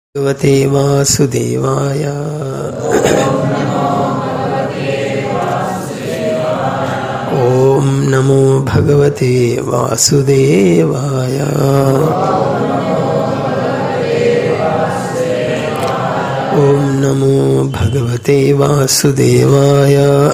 भगवते वासुदेवाय ॐ नमो भगवते वासुदेवाय ॐ नमो भगवते वासुदेवाय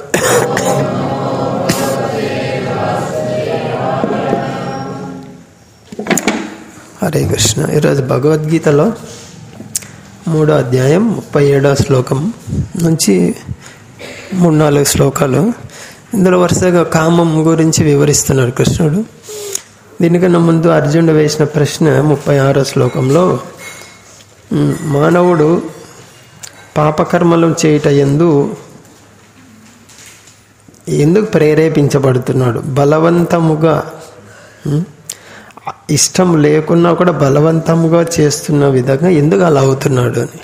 హరే కృష్ణ ఈరోజు భగవద్గీతలో మూడో అధ్యాయం ముప్పై ఏడో శ్లోకం నుంచి మూడు నాలుగు శ్లోకాలు ఇందులో వరుసగా కామం గురించి వివరిస్తున్నాడు కృష్ణుడు దీనికన్నా ముందు అర్జునుడు వేసిన ప్రశ్న ముప్పై ఆరో శ్లోకంలో ఉమ్, మానవుడు పాపకర్మలు చేయుట ఎందు ఎందుకు ప్రేరేపించబడుతున్నాడు బలవంతముగా ఉమ్, ఇష్టం లేకున్నా కూడా బలవంతముగా చేస్తున్న విధంగా ఎందుకు అలా అవుతున్నాడు అని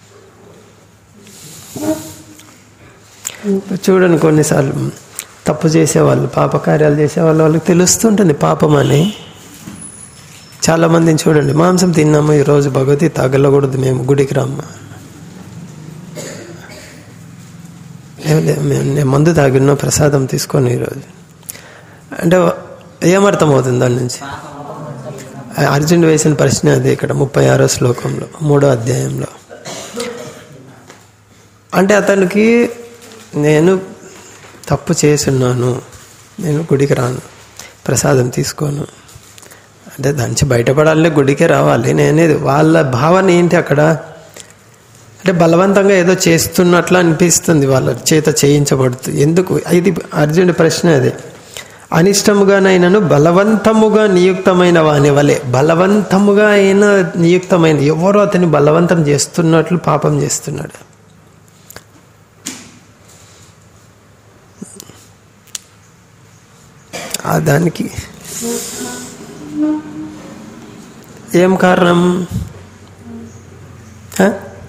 చూడండి కొన్నిసార్లు తప్పు చేసేవాళ్ళు పాపకార్యాలు చేసేవాళ్ళు వాళ్ళకి తెలుస్తుంటుంది పాపం అని చాలా మందిని చూడండి మాంసం తిన్నాము ఈరోజు భగవతి తగలకూడదు మేము గుడికి రమ్మ ఏం లేదు, మేము నేను మందు తాగిన ప్రసాదం తీసుకొని ఈరోజు అంటే ఏమర్థం అవుతుంది దాని నుంచి అర్జునుడు వేసిన ప్రశ్న అది ఇక్కడ ముప్పై ఆరో శ్లోకంలో మూడో అధ్యాయంలో అంటే అతనికి నేను తప్పు చేసున్నాను నేను గుడికి రాను ప్రసాదం తీసుకోను అంటే దాని నుంచి బయటపడాలంటే గుడికే రావాలి నేనేది వాళ్ళ భావన ఏంటి అక్కడ అంటే బలవంతంగా ఏదో చేస్తున్నట్లు అనిపిస్తుంది వాళ్ళ చేత చేయించబడుతుంది ఎందుకు ఇది అర్జునుడి ప్రశ్న అదే అనిష్టముగానైనను బలవంతముగా నియుక్తమైన వాని వలె బలవంతముగా అయినా నియుక్తమైన ఎవరో అతని బలవంతం చేస్తున్నట్లు పాపం చేస్తున్నాడు ఆ దానికి ఏం కారణం హ?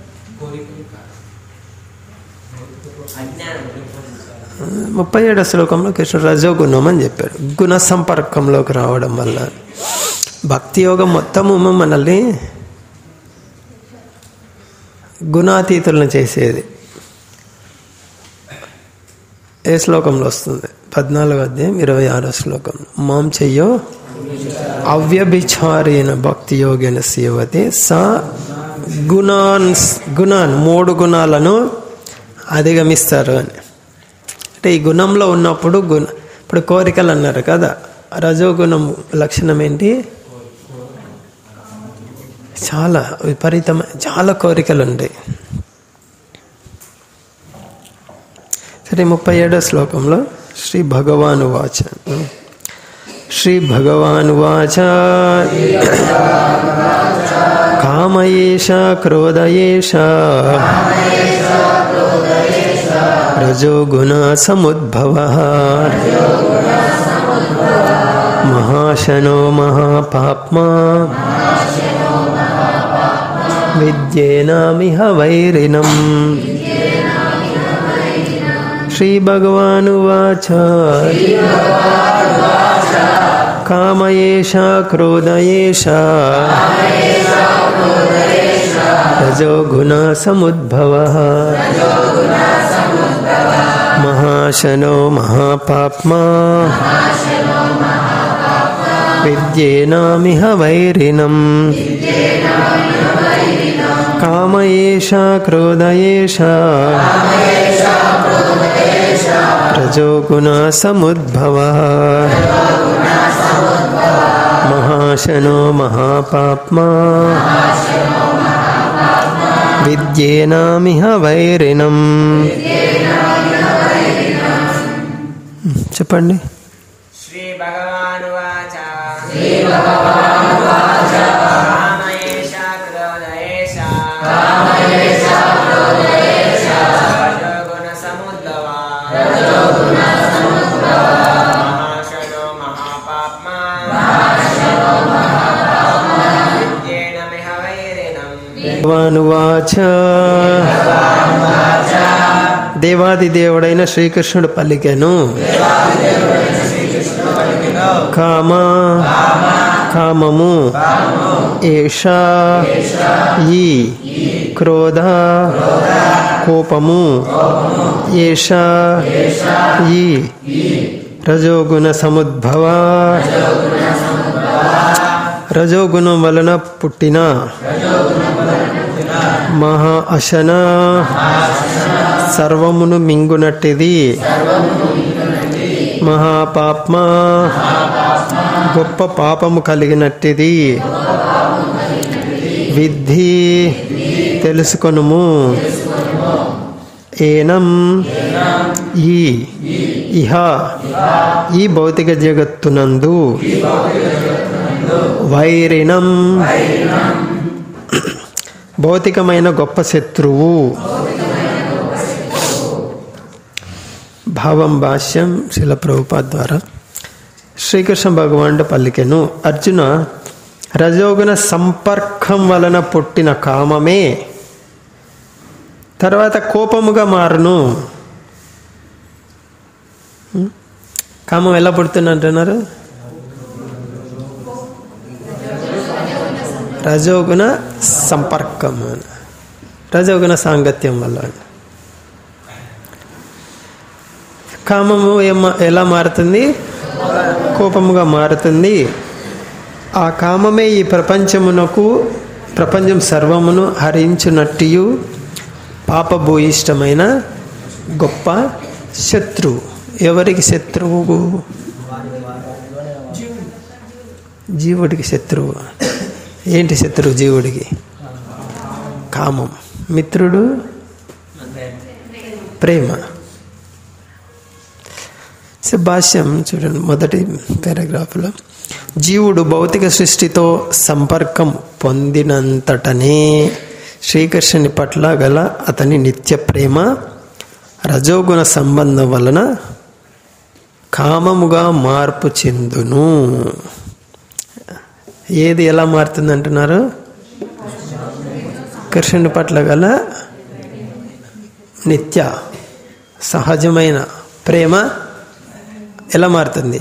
ముప్పై ఏడో శ్లోకంలో కృష్ణుడు రజోగుణం అని చెప్పాడు గుణ సంపర్కంలోకి రావడం వల్ల భక్తి యోగం మొత్తము మనల్ని గుణాతీతులను చేసేది ఏ శ్లోకంలో వస్తుంది పద్నాలుగు అధ్యాయం ఇరవై ఆరో శ్లోకం మాం చెయ్యో అవ్యభిచారేణ భక్తి యోగేన సేవతే సా గుణాన్ గుణాన్ మూడు గుణాలను అధిగమిస్తారు అని అంటే ఈ గుణంలో ఉన్నప్పుడు గుణ ఇప్పుడు కోరికలు అన్నారు కదా రజోగుణం లక్షణం ఏంటి చాలా విపరీతమైన చాలా కోరికలు ఉంటాయి సరే ముప్పై ఏడో శ్లోకంలో శ్రీ భగవాను వాచ శ్రీ భగవాను వాచ కామయేష క్రోధయేష రజోగుణ సముద్భవ మహాశనో మహాపాప్మా విద్యేనామిహ వైరిణం श्रीभगवानुवाच काम एष क्रोध एष रजोगुणसमुद्भवः महाशनो महापाप्मा विद्येनामिह वैरिणम् काम एष क्रोध एष रजोगुणसमुद्भवः महाशनो महापाप्मा విద్యేనామిహ వైరిణం చెప్పండి శ్రీ భగవానువాచ శ్రీ భగవానువాచ కామయేష క్రోధయేష కామయేష క్రోధయేష రజోగుణ సముద్భవ రజోగుణ సముద్భవ మహాశనో మహాపాప్మా మహాశనో మహాపాప్మా విద్యేనమిహ వైరిణం భగవానువాచ దేవాది దేవుడైన శ్రీకృష్ణుడు పలికెను కామ కామము ఏషా ఈ క్రోధ కోపము ఏష ఈ రజోగుణ సముద్భవ రజోగుణం వలన పుట్టిన మహా అశన సర్వమును మింగునట్టిది మహాపాప్మ గొప్ప పాపము కలిగినట్టిది విద్ధి తెలుసుకొనుము ఏనం ఈ ఇహ ఈ భౌతిక జగత్తునందు వైరిణం భౌతికమైన గొప్ప శత్రువు భావం భాష్యం శిల ప్రభుపాద్ ద్వారా శ్రీకృష్ణ భగవానుడు పలికెను అర్జున రజోగుణ సంపర్కం వలన పుట్టిన కామమే తర్వాత కోపముగా మారును ఉం? కామం ఎలా పుడుతుంది అంటున్నారు రజోగుణ సంపర్కం అని. రజోగుణ సాంగత్యం వల్ల కామము ఏమ- ఎలా మారుతుంది కోపముగా మారుతుంది ఆ కామమే ఈ ప్రపంచమునకు ప్రపంచం సర్వమును హరించునట్టియు పాపభూయిష్టమైన గొప్ప శత్రువు ఎవరికి శత్రువు జీవుడికి శత్రువు ఏంటి శత్రువు జీవుడికి కామం మిత్రుడు ప్రేమ సో భాష్యం చూడండి మొదటి పారాగ్రాఫ్లో జీవుడు భౌతిక సృష్టితో సంపర్కం పొందినంతటనే శ్రీకృష్ణుని పట్ల గల అతని నిత్య ప్రేమ రజోగుణ సంబంధం వలన కామముగా మార్పు చెందును ఏది ఎలా మారుతుంది అంటున్నారు కృష్ణుని పట్ల గల నిత్య సహజమైన ప్రేమ ఎలా మారుతుంది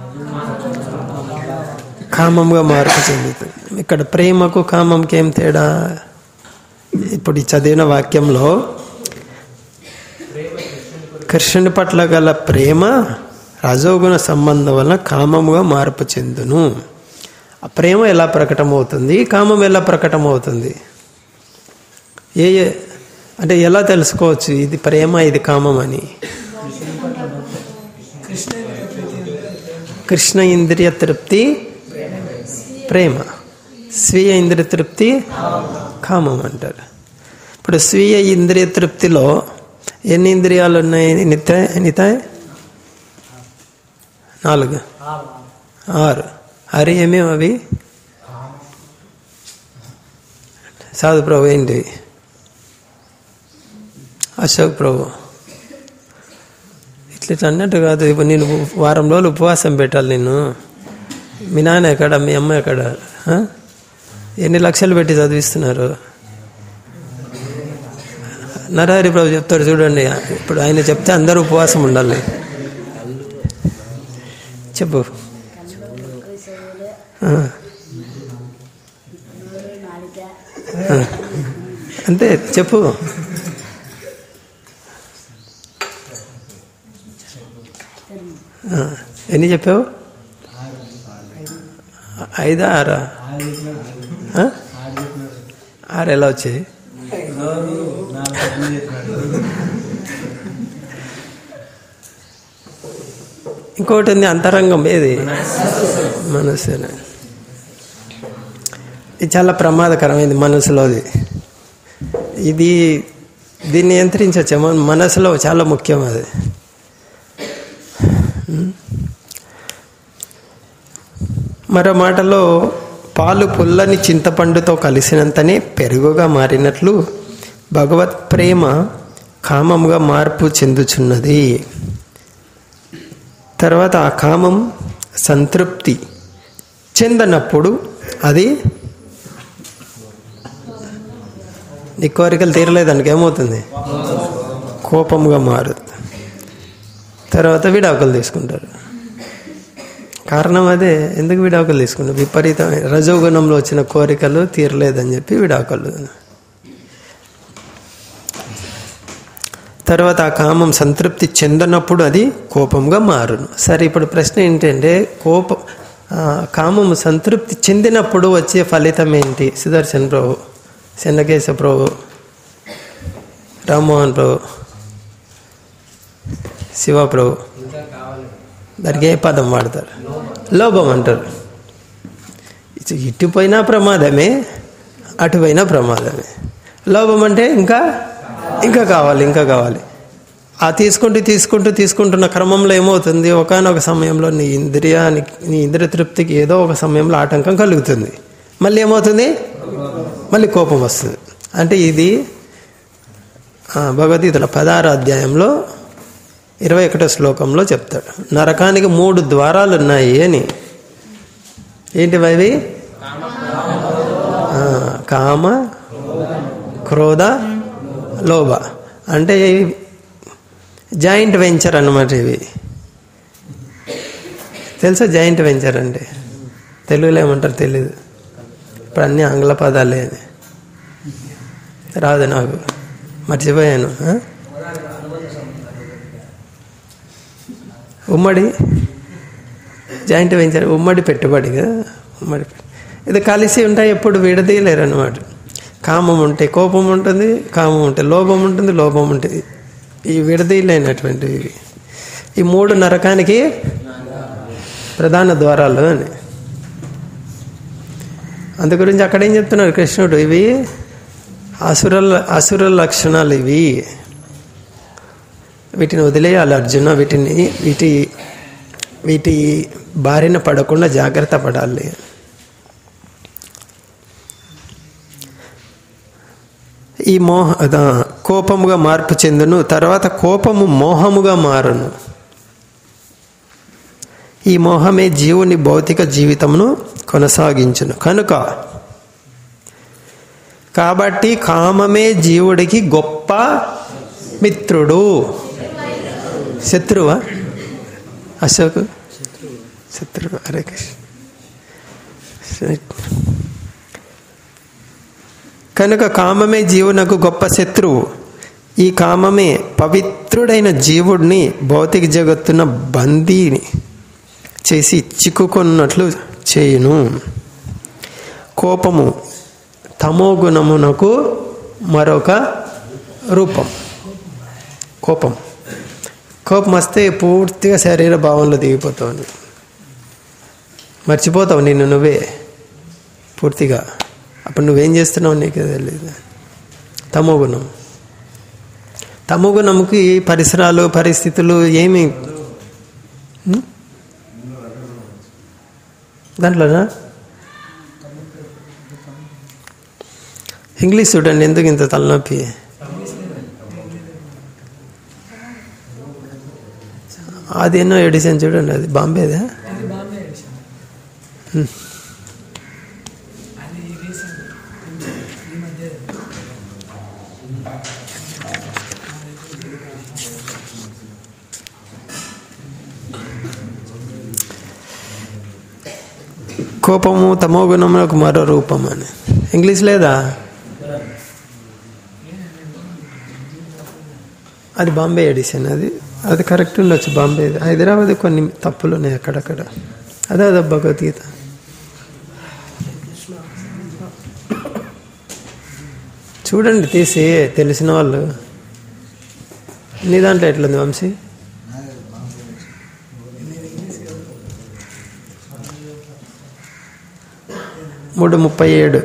కామంగా మార్పు చెందుతుంది ఇక్కడ ప్రేమకు కామంకి ఏం తేడా ఇప్పుడు ఈ చదివిన వాక్యంలో కృష్ణుని పట్ల గల ప్రేమ రజోగుణ సంబంధం వలన కామముగా మార్పు చెందును ఆ ప్రేమ ఎలా ప్రకటమవుతుంది కామం ఎలా ప్రకటమవుతుంది ఏ ఏ అంటే ఎలా తెలుసుకోవచ్చు ఇది ప్రేమ ఇది కామం అని కృష్ణ ఇంద్రియ తృప్తి ప్రేమ స్వీయ ఇంద్రియ తృప్తి కామం అంటారు ఇప్పుడు స్వీయ ఇంద్రియ తృప్తిలో ఎన్ని ఇంద్రియాలు ఉన్నాయి నిత్య నితాయ్ నాలుగు ఆరు ఆరు ఏమేమి అవి సాధు ప్రభు ఏంటి అశోక్ ప్రభు ఇట్లా ఇట్లా అన్నట్టు కాదు ఇప్పుడు నేను వారం రోజులు ఉపవాసం పెట్టాలి నేను మీ నాన్న ఎక్కడ మీ అమ్మ ఎక్కడ ఆ? ఎన్ని లక్షలు పెట్టి చదివిస్తున్నారు నరహరి ప్రభు చెప్తారు చూడండి ఇప్పుడు ఆయన చెప్తే అందరూ ఉపవాసం ఉండాలి చెప్పు ఆ. ఆ. అంతే చెప్పు ఆ. ఎన్ని చెప్పావు ఐదా ఆరా ఆ? ఆరు ఎలా వచ్చాయి ఇంకోటి ఉంది అంతరంగం ఏది మనస్సునే ఇది చాలా ప్రమాదకరమైంది మనసులోది ఇది దీన్ని నియంత్రించవచ్చు మన మనసులో చాలా ముఖ్యం అది మరో మాటలో పాలు పుల్లని చింతపండుతో కలిసినంతనే పెరుగుగా మారినట్లు భగవత్ ప్రేమ కామంగా మార్పు చెందుచున్నది తర్వాత ఆ కామం సంతృప్తి చెందనప్పుడు అది నీ కోరికలు తీరలేదానికి ఏమవుతుంది కోపంగా మారుతుంది తర్వాత విడాకులు తీసుకుంటారు కారణం అదే ఎందుకు విడాకులు తీసుకుంటారు విపరీతమైన రజోగుణంలో వచ్చిన కోరికలు తీరలేదని చెప్పి విడాకులు తర్వాత ఆ కామం సంతృప్తి చెందనప్పుడు అది కోపంగా మారును సరే ఇప్పుడు ప్రశ్న ఏంటంటే కోపం ఆ, కామము సంతృప్తి చెందినప్పుడు వచ్చే ఫలితం ఏంటి సుదర్శన్ ప్రభు చెన్నకేశ ప్రభు రామ్మోహన్ ప్రభు శివ ప్రభు దానికి ఏ పదం వాడతారు లోభం అంటారు ఇటు- ఇటుపోయినా ప్రమాదమే అటుపోయినా ప్రమాదమే లోభం అంటే ఇంకా ఇంకా కావాలి ఇంకా కావాలి ఆ తీసుకుంటూ తీసుకుంటూ తీసుకుంటున్న క్రమంలో ఏమవుతుంది ఒకనొక సమయంలో నీ ఇంద్రియానికి నీ ఇంద్రియ తృప్తికి ఏదో ఒక సమయంలో ఆటంకం కలుగుతుంది మళ్ళీ ఏమవుతుంది మళ్ళీ కోపం వస్తుంది అంటే ఇది ఆ, భగవద్గీతలో పదహారు అధ్యాయంలో ఇరవై ఒకటో శ్లోకంలో చెప్తాడు నరకానికి మూడు ద్వారాలు ఉన్నాయి అని ఏంటివి అవి ఆ, కామ క్రోధ లోభ అంటే ఇవి జాయింట్ వెంచర్ అన్నమాట ఇవి తెలుసా జాయింట్ వెంచర్ అంటే తెలుగులో ఏమంటారు తెలీదు ఇప్పుడు అన్ని ఆంగ్ల పదాలే అని రాదు నాకు మర్చిపోయాను ఆ? ఉమ్మడి జాయింట్ వెంచర్ ఉమ్మడి పెట్టుబడి కదా ఉమ్మడి పెట్టు- ఇది కలిసి ఉంటాయి ఎప్పుడు విడదీయలేరు అనమాట కామం ఉంటే కోపం ఉంటుంది కామం ఉంటే లోభం ఉంటుంది లోభం ఉంటుంది ఈ విడదీయలేనటువంటివి ఇవి ఈ మూడు నరకానికి ప్రధాన ద్వారాలు అని అందు గురించి అక్కడ ఏం చెప్తున్నారు కృష్ణుడు ఇవి అసురుల అసుర లక్షణాలు ఇవి వీటిని వదిలేయాలి అర్జున వీటిని వీటి వీటి బారిన పడకుండా జాగ్రత్త పడాలి ఈ మోహ అదా, కోపముగా మార్పు చెందును తర్వాత కోపము మోహముగా మారును ఈ మోహమే జీవుని భౌతిక జీవితమును కొనసాగించును కనుక కాబట్టి కామమే జీవుడికి గొప్ప మిత్రుడు శత్రువా అశోక్ శత్రువు హరే కృష్ణ కనుక కామమే జీవునకు గొప్ప శత్రువు ఈ కామమే పవిత్రుడైన జీవుడిని భౌతిక జగత్తున బందీని చేసి చిక్కుకున్నట్లు చేయును కోపము తమో గుణమునకు మరొక రూపం కోపం కోపం వస్తే పూర్తిగా శరీర భావంలో దిగిపోతావు నువ్వు. మర్చిపోతావు నిన్ను నువ్వే పూర్తిగా అప్పుడు నువ్వేం చేస్తున్నావు నీకే తెలియదు తమో గుణం తమో గుణముకి పరిసరాలు పరిస్థితులు ఏమి ఉం? దాంట్లోనా ఇంగ్లీష్ చూడండి ఎందుకు ఇంత తలనొప్పి అది ఎన్నో ఎడిషన్ చూడండి అది బాంబేదా అది బాంబే ఎడిషన్ హ్మ్. అది రీసెంట్ ఈ మధ్య కోపము తమో గుణములకు మరో రూపం అని ఇంగ్లీష్ లేదా అది బాంబే ఎడిషన్ అది అది కరెక్ట్ ఉండొచ్చు బాంబే హైదరాబాద్ కొన్ని తప్పులు ఉన్నాయి అక్కడక్కడ అదే అదే భగవద్గీత చూడండి తీసి తెలిసిన వాళ్ళు నీ దాంట్లో ఎట్లుంది వంశీ మూడు ముప్పై ఏడు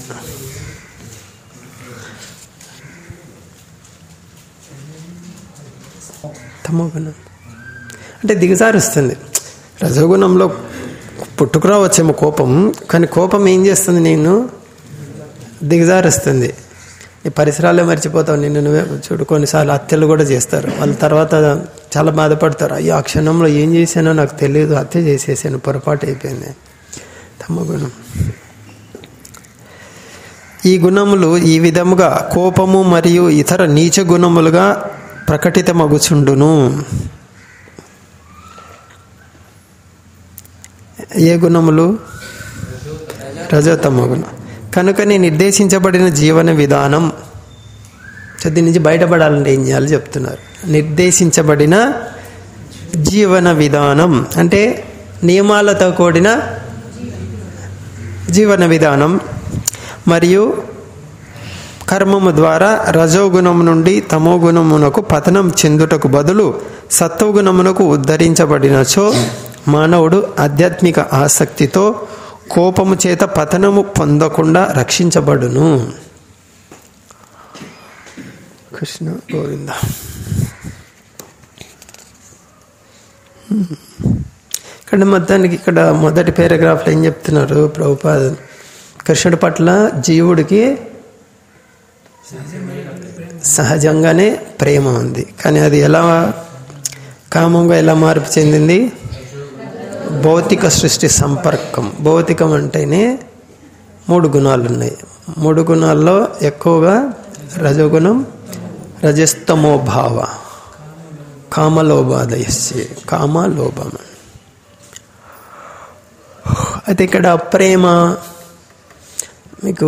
తమోగుణం అంటే దిగజారుస్తుంది రజోగుణంలో పుట్టుకురావచ్చేమో కోపం కానీ కోపం ఏం చేస్తుంది నేను దిగజారుస్తుంది ఈ పరిసరాలే మర్చిపోతావు నిన్ను నువ్వే చూడు కొన్నిసార్లు హత్యలు కూడా చేస్తారు వాళ్ళ తర్వాత చాలా బాధపడతారు అయ్యో ఆ క్షణంలో ఏం చేశానో నాకు తెలియదు హత్య చేసేసాను పొరపాటు అయిపోయింది తమగుణం ఈ గుణములు ఈ విధముగా కోపము మరియు ఇతర నీచ గుణములుగా ప్రకటితమగుచుండును ఏ గుణములు రజతమ గుణం కనుకనే నిర్దేశించబడిన జీవన విధానం సో దీని నుంచి బయటపడాలంటే ఏం చేయాలి చెప్తున్నారు నిర్దేశించబడిన జీవన విధానం అంటే నియమాలతో కూడిన జీవన విధానం మరియు కర్మము ద్వారా రజోగుణం నుండి తమోగుణమునకు పతనం చెందుటకు బదులు సత్వగుణమునకు ఉద్ధరించబడినచో మానవుడు ఆధ్యాత్మిక ఆసక్తితో కోపము చేత పతనము పొందకుండా రక్షించబడును కృష్ణ గోవింద ఇక్కడ మొత్తానికి ఇక్కడ మొదటి పారాగ్రాఫ్లో ఏం చెప్తున్నారు ప్రభుపాద కృష్ణుడి పట్ల జీవుడికి సహజంగానే ప్రేమ ఉంది కానీ అది ఎలా కామంగా ఎలా మార్పు చెందింది భౌతిక సృష్టి సంపర్కం భౌతికం అంటేనే మూడు గుణాలు ఉన్నాయి మూడు గుణాల్లో ఎక్కువగా రజోగుణం రజస్తమో భావ కామలోభాదయస్య కామ లోభం అయితే ఇక్కడ ప్రేమ మీకు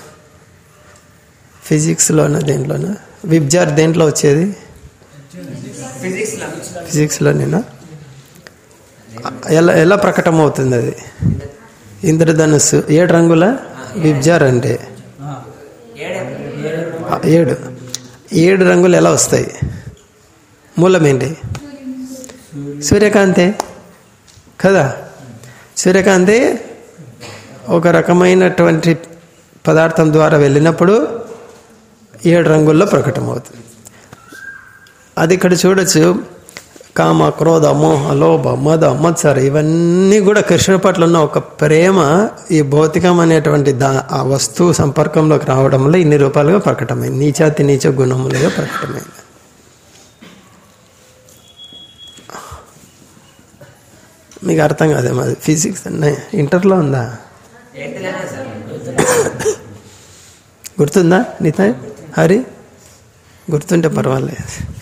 ఫిజిక్స్లోనా దేంట్లోనా విబ్జార్ దేంట్లో వచ్చేది ఫిజిక్స్లో ఫిజిక్స్లోనేనా ఎలా ఎలా ప్రకటమవుతుంది అది ఇంద్రధనుస్సు ఏడు రంగుల విబ్జార్ అంటే ఏడే ఆ, ఏడు ఏడు రంగులు ఎలా వస్తాయి మూలం ఏంటి సూర్యకాంతే కదా సూర్యకాంతి ఒక రకమైనటువంటి పదార్థం ద్వారా వెళ్ళినప్పుడు ఏడు రంగుల్లో ప్రకటమవుతుంది అది ఇక్కడ చూడొచ్చు కామ క్రోధ మోహ లోభ మద మత్సర ఇవన్నీ కూడా కృష్ణుడి పట్ల ఉన్న ఒక ప్రేమ ఈ భౌతికం అనేటువంటి దా ఆ వస్తువు సంపర్కంలోకి రావడం వల్ల ఇన్ని రూపాయలుగా ప్రకటమైంది నీచాతి నీచ గుణములుగా ప్రకటమైంది మీకు అర్థం కాదేమో అది ఫిజిక్స్ ఇంటర్లో ఉందా ఎయిత్లోనే సార్ గుర్తుందా నితాయ్ హరి గుర్తుంటే పర్వాలేదు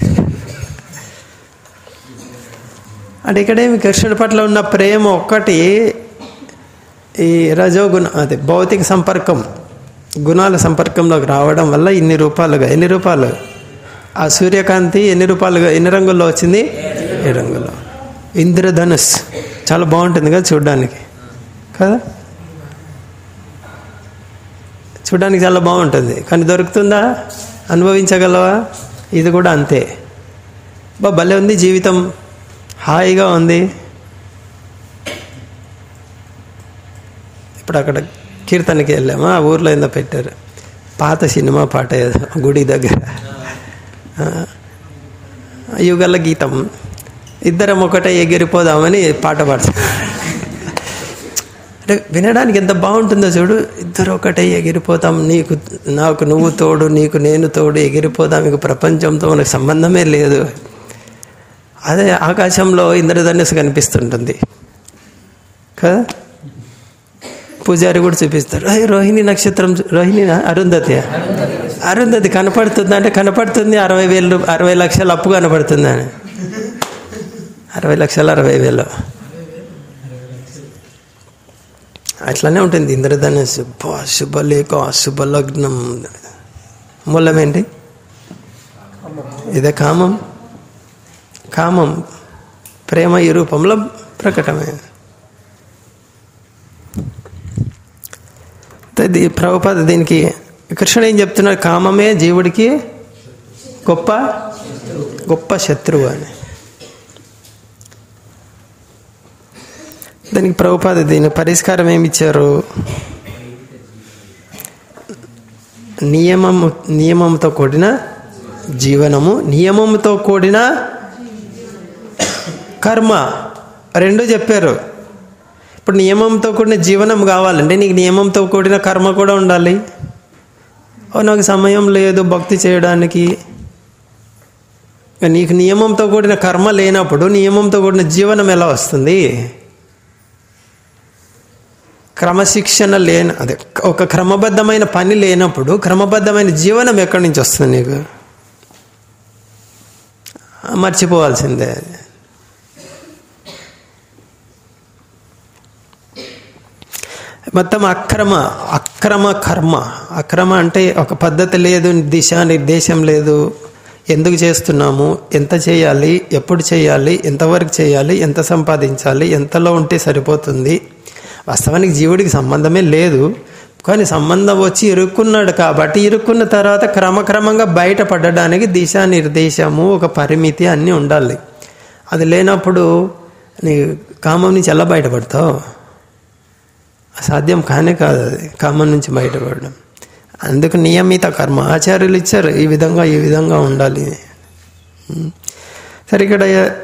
అంటే ఇక్కడేమి కృష్ణుడి పట్ల ఉన్న ప్రేమ ఒక్కటి ఈ రజోగుణ అదే భౌతిక సంపర్కం గుణాల సంపర్కంలోకి రావడం వల్ల ఇన్ని రూపాయలుగా ఎన్ని రూపాయలు ఆ సూర్యకాంతి ఎన్ని రూపాయలుగా ఎన్ని రంగుల్లో వచ్చింది ఏ రంగుల్లో ఇంద్రధనుస్ చాలా బాగుంటుంది కదా చూడడానికి కదా చూడడానికి చాలా బాగుంటుంది కానీ దొరుకుతుందా అనుభవించగలవా ఇది కూడా అంతే బా భలే ఉంది జీవితం హాయిగా ఉంది ఇప్పుడు అక్కడ కీర్తనకి వెళ్ళాము ఆ ఊర్లో ఏందో పెట్టారు పాత సినిమా పాట ఏదో గుడి దగ్గర ఆ, యుగల గీతం ఇద్దరం ఒకటే ఎగిరిపోదామని పాట పాడతాం అంటే వినడానికి ఎంత బాగుంటుందో చూడు ఇద్దరు ఒకటే ఎగిరిపోతాం నీకు నాకు నువ్వు తోడు నీకు నేను తోడు ఎగిరిపోదాం ఇక ప్రపంచంతో మనకు సంబంధమే లేదు అదే ఆకాశంలో ఇంద్రధనుసు కనిపిస్తుంటుంది కదా పూజారి కూడా చూపిస్తారు అయ్యి రోహిణి నక్షత్రం చూ- రోహిణి అరుంధతి అరుంధతి కనపడుతుంది అంటే కనపడుతుంది అరవై వేలు అరవై లక్షల అప్పు కనపడుతుంది అని అరవై లక్షల అరవై వేలు అట్లానే ఉంటుంది ఇంద్రధనుస్సు బా శుభలేఖ శుభలగ్నం మూలం ఏంటి ఇదే కామం కామం ప్రేమ ఈ రూపంలో ప్రకటమైంది ఇది ప్రభుపాద దీనికి కృష్ణుడు ఏం చెప్తున్నాడు కామమే జీవుడికి గొప్ప గొప్ప శత్రువు అని దానికి ప్రభుపాద దీని పరిష్కారం ఏమి ఇచ్చారు నియమము నియమంతో కూడిన జీవనము నియమంతో కూడిన కర్మ రెండు చెప్పారు ఇప్పుడు నియమంతో కూడిన జీవనం కావాలంటే నీకు నియమంతో కూడిన కర్మ కూడా ఉండాలి ఓ నాకు సమయం లేదు భక్తి చేయడానికి ఇక నీకు నియమంతో కూడిన కర్మ లేనప్పుడు నియమంతో కూడిన జీవనం ఎలా వస్తుంది క్రమశిక్షణ లేని అదే ఒక క్రమబద్ధమైన పని లేనప్పుడు క్రమబద్ధమైన జీవనం ఎక్కడి నుంచి వస్తుంది నీకు మర్చిపోవాల్సిందే అది మొత్తం అక్రమ అక్రమ కర్మ అక్రమ అంటే ఒక పద్ధతి లేదు దిశ నిర్దేశం లేదు ఎందుకు చేస్తున్నాము ఎంత చేయాలి ఎప్పుడు చేయాలి ఎంతవరకు చేయాలి ఎంత సంపాదించాలి ఎంతలో ఉంటే సరిపోతుంది వాస్తవానికి జీవుడికి సంబంధమే లేదు కానీ సంబంధం వచ్చి ఇరుక్కున్నాడు కాబట్టి ఇరుక్కున్న తర్వాత క్రమక్రమంగా బయటపడడానికి దిశా నిర్దేశము ఒక పరిమితి అన్నీ ఉండాలి అది లేనప్పుడు నీ కామం నుంచి ఎలా బయటపడతావు అసాధ్యం కానే కాదు అది కామం నుంచి బయటపడడం అందుకు నియమిత కర్మ ఆచార్యులు ఇచ్చారు ఈ విధంగా ఈ విధంగా ఉండాలి ఉం. సరే ఇక్కడ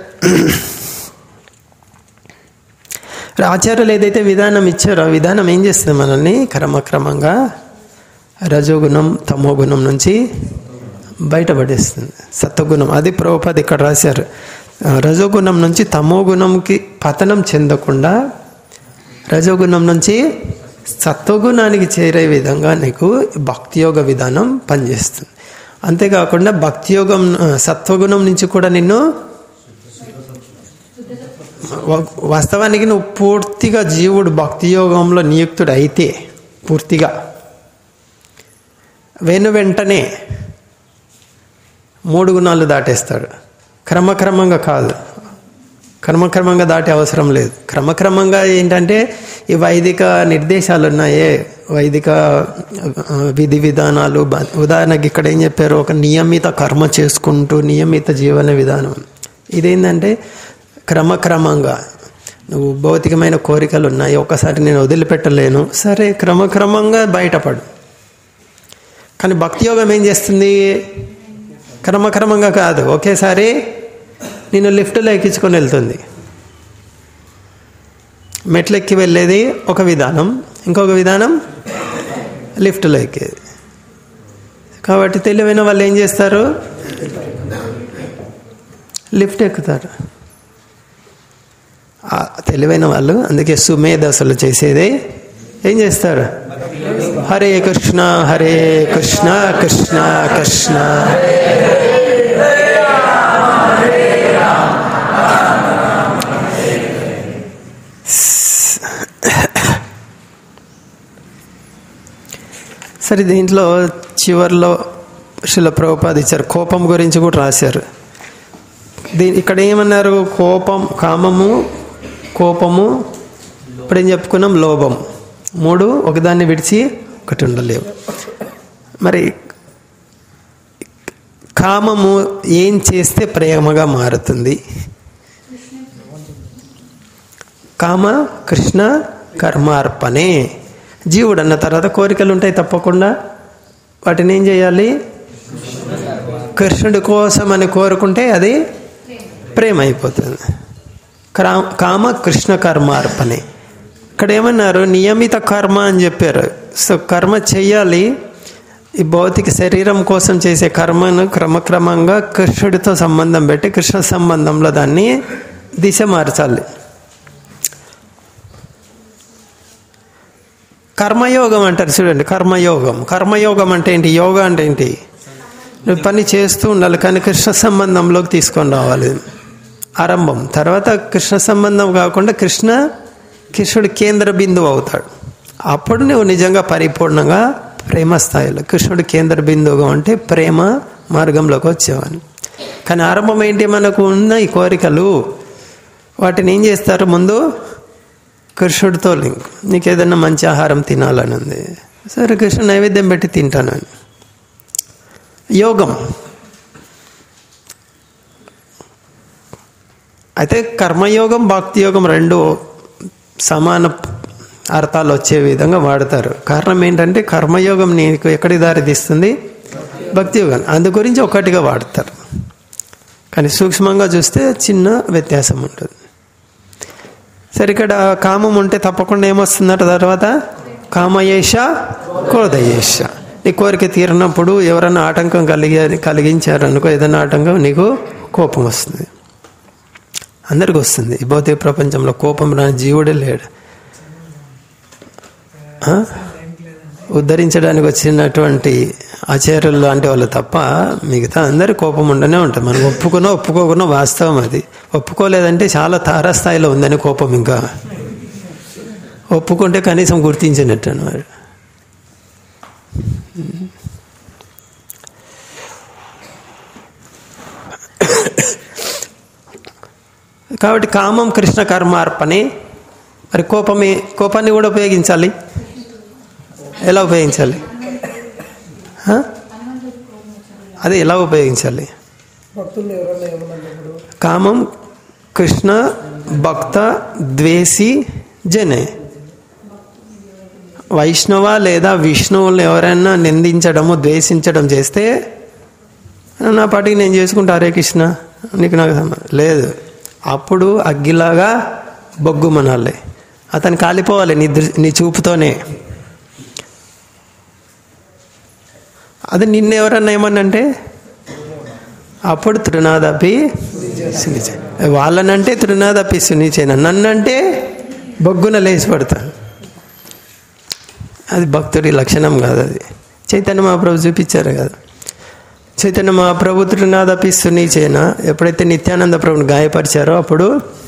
ఆచార్యులు ఏదైతే విధానం ఇచ్చారో ఆ విధానం ఏం చేస్తుంది మనల్ని క్రమక్రమంగా రజోగుణం తమోగుణం నుంచి బయటపడేస్తుంది సత్వగుణం అది ప్రభుపాద ఇక్కడ రాశారు ఆ, రజోగుణం నుంచి తమోగుణంకి పతనం చెందకుండా రజోగుణం నుంచి సత్వగుణానికి చేరే విధంగా నీకు భక్తియోగ విధానం పనిచేస్తుంది అంతేకాకుండా భక్తియోగం ఆ, సత్వగుణం నుంచి కూడా నిన్ను వా- వాస్తవానికి నువ్వు పూర్తిగా జీవుడు భక్తి యోగంలో నియుక్తుడు అయితే పూర్తిగా వెను వెంటనే మూడు గుణాలు దాటేస్తాడు క్రమక్రమంగా కాదు క్రమక్రమంగా దాటే అవసరం లేదు క్రమక్రమంగా ఏంటంటే ఈ వైదిక నిర్దేశాలు ఉన్నాయే వైదిక ఆ, విధి విధానాలు బ- ఉదాహరణకి ఇక్కడ ఏం చెప్పారు ఒక నియమిత కర్మ చేసుకుంటూ నియమిత జీవన విధానం ఇదేంటంటే క్రమక్రమంగా నువ్వు భౌతికమైన కోరికలు ఉన్నాయి ఒకసారి నేను వదిలిపెట్టలేను సరే క్రమక్రమంగా బయటపడు కానీ భక్తి యోగం ఏం చేస్తుంది క్రమక్రమంగా కాదు ఒకేసారి నేను లిఫ్ట్లో ఎక్కించుకొని వెళ్తుంది మెట్లెక్కి వెళ్ళేది ఒక విధానం ఇంకొక విధానం లిఫ్ట్లో ఎక్కేది కాబట్టి తెలివైన వాళ్ళు ఏం చేస్తారు లిఫ్ట్ ఎక్కుతారు ఆ తెలివైన వాళ్ళు అందుకే సుమేధసులు చేసేది ఏం చేస్తారు హరే కృష్ణ హరే కృష్ణ కృష్ణ కృష్ణ సరే దీంట్లో చివర్లో శిల ప్రభుపాద ఇచ్చారు కోపం గురించి కూడా రాశారు దీని ఇక్కడ ఏమన్నారు కోపం కామము కోపము ఇప్పుడు ఏం చెప్పుకున్నాం లోభం మూడు ఒకదాన్ని విడిచి ఒకటి ఉండలేవు మరి కామము ఏం చేస్తే ప్రేమగా మారుతుంది కామ కృష్ణ కర్మార్పణే జీవుడు అన్న తర్వాత కోరికలు ఉంటాయి తప్పకుండా వాటిని ఏం చేయాలి కృష్ణుడి కోసం అని కోరుకుంటే అది ప్రేమ అయిపోతుంది క్రా- కామ కృష్ణ కర్మార్పణే ఇక్కడ ఏమన్నారు నియమిత కర్మ అని చెప్పారు సో కర్మ చెయ్యాలి ఈ భౌతిక శరీరం కోసం చేసే కర్మను క్రమక్రమంగా కృష్ణుడితో సంబంధం పెట్టి కృష్ణ సంబంధంలో దాన్ని దిశ మార్చాలి కర్మయోగం అంటారు చూడండి కర్మయోగం కర్మయోగం అంటే ఏంటి యోగా అంటే ఏంటి నువ్వు పని చేస్తూ ఉండాలి కానీ కృష్ణ సంబంధంలోకి తీసుకొని రావాలి ఆరంభం తర్వాత కృష్ణ సంబంధం కాకుండా కృష్ణ కృష్ణుడు కేంద్ర బిందువు అవుతాడు అప్పుడు నువ్వు నిజంగా పరిపూర్ణంగా ప్రేమ స్థాయిలో కృష్ణుడు కేంద్ర బిందువుగా ఉంటే ప్రేమ మార్గంలోకి వచ్చేవాడిని కానీ ఆరంభం ఏంటి మనకు ఉన్న ఈ కోరికలు వాటిని ఏం చేస్తారు ముందు కృష్ణుడితో లింక్ నీకు ఏదైనా మంచి ఆహారం తినాలని ఉంది సరే కృష్ణ నైవేద్యం పెట్టి తింటానని యోగం అయితే కర్మయోగం భక్తి యోగం రెండు సమాన అర్థాలు వచ్చే విధంగా వాడతారు కారణం ఏంటంటే కర్మయోగం నీకు ఎక్కడికి దారి తీస్తుంది భక్తి యోగం అందు గురించి ఒకటిగా వాడతారు కానీ సూక్ష్మంగా చూస్తే చిన్న వ్యత్యాసం ఉంటుంది సరే ఇక్కడ కామం ఉంటే తప్పకుండా ఏమొస్తుందట తర్వాత కామయేష క్రోధయేష నీ కోరిక తీరినప్పుడు ఎవరైనా ఆటంకం కలిగి కలిగించారనుకో ఏదైనా ఆటంకం నీకు కోపం వస్తుంది అందరికి వస్తుంది ఈ భౌతిక ప్రపంచంలో కోపం రాని జీవుడే లేడు ఆ? ఉద్ధరించడానికి వచ్చినటువంటి ఆచార్యులు లాంటి వాళ్ళు తప్ప మిగతా అందరి కోపం ఉండనే ఉంటుంది మనం ఒప్పుకున్నా ఒప్పుకోకున్నా వాస్తవం అది ఒప్పుకోలేదంటే చాలా తారాస్థాయిలో ఉందని కోపం ఇంకా ఒప్పుకుంటే కనీసం గుర్తించినట్టు అన్నమాట కాబట్టి కామం కృష్ణ కర్మార్పణే మరి కోపమే కోపాన్ని కూడా ఉపయోగించాలి ఎలా ఉపయోగించాలి హ? అదే ఎలా ఉపయోగించాలి భక్తులు ఎవరన్నా ఏమన్నప్పుడు కామం కృష్ణ భక్త ద్వేషి జనే వైష్ణవ లేదా విష్ణువులు ఎవరైనా నిందించడము ద్వేషించడం చేస్తే నా పాటికి నేను చేసుకుంటా హరే కృష్ణ నీకు నాకు సంబంధం లేదు అప్పుడు అగ్గిలాగా బొగ్గుమనాలి అతను కాలిపోవాలి నీ దృ నీ చూపుతోనే అది నిన్నెవరన్నా ఏమన్నంటే అప్పుడు తృణాదపి సునిచే వాళ్ళనంటే తృణాదపి సునిచేన నన్నంటే బొగ్గున లేచి పడతాను అది భక్తుడి లక్షణం కాదు అది చైతన్య మహాప్రభు చూపించారు కదా చైతన్య మహాప్రభు తృణాదపి సునీచేన ఎప్పుడైతే నిత్యానంద ప్రభుని గాయపరిచారో అప్పుడు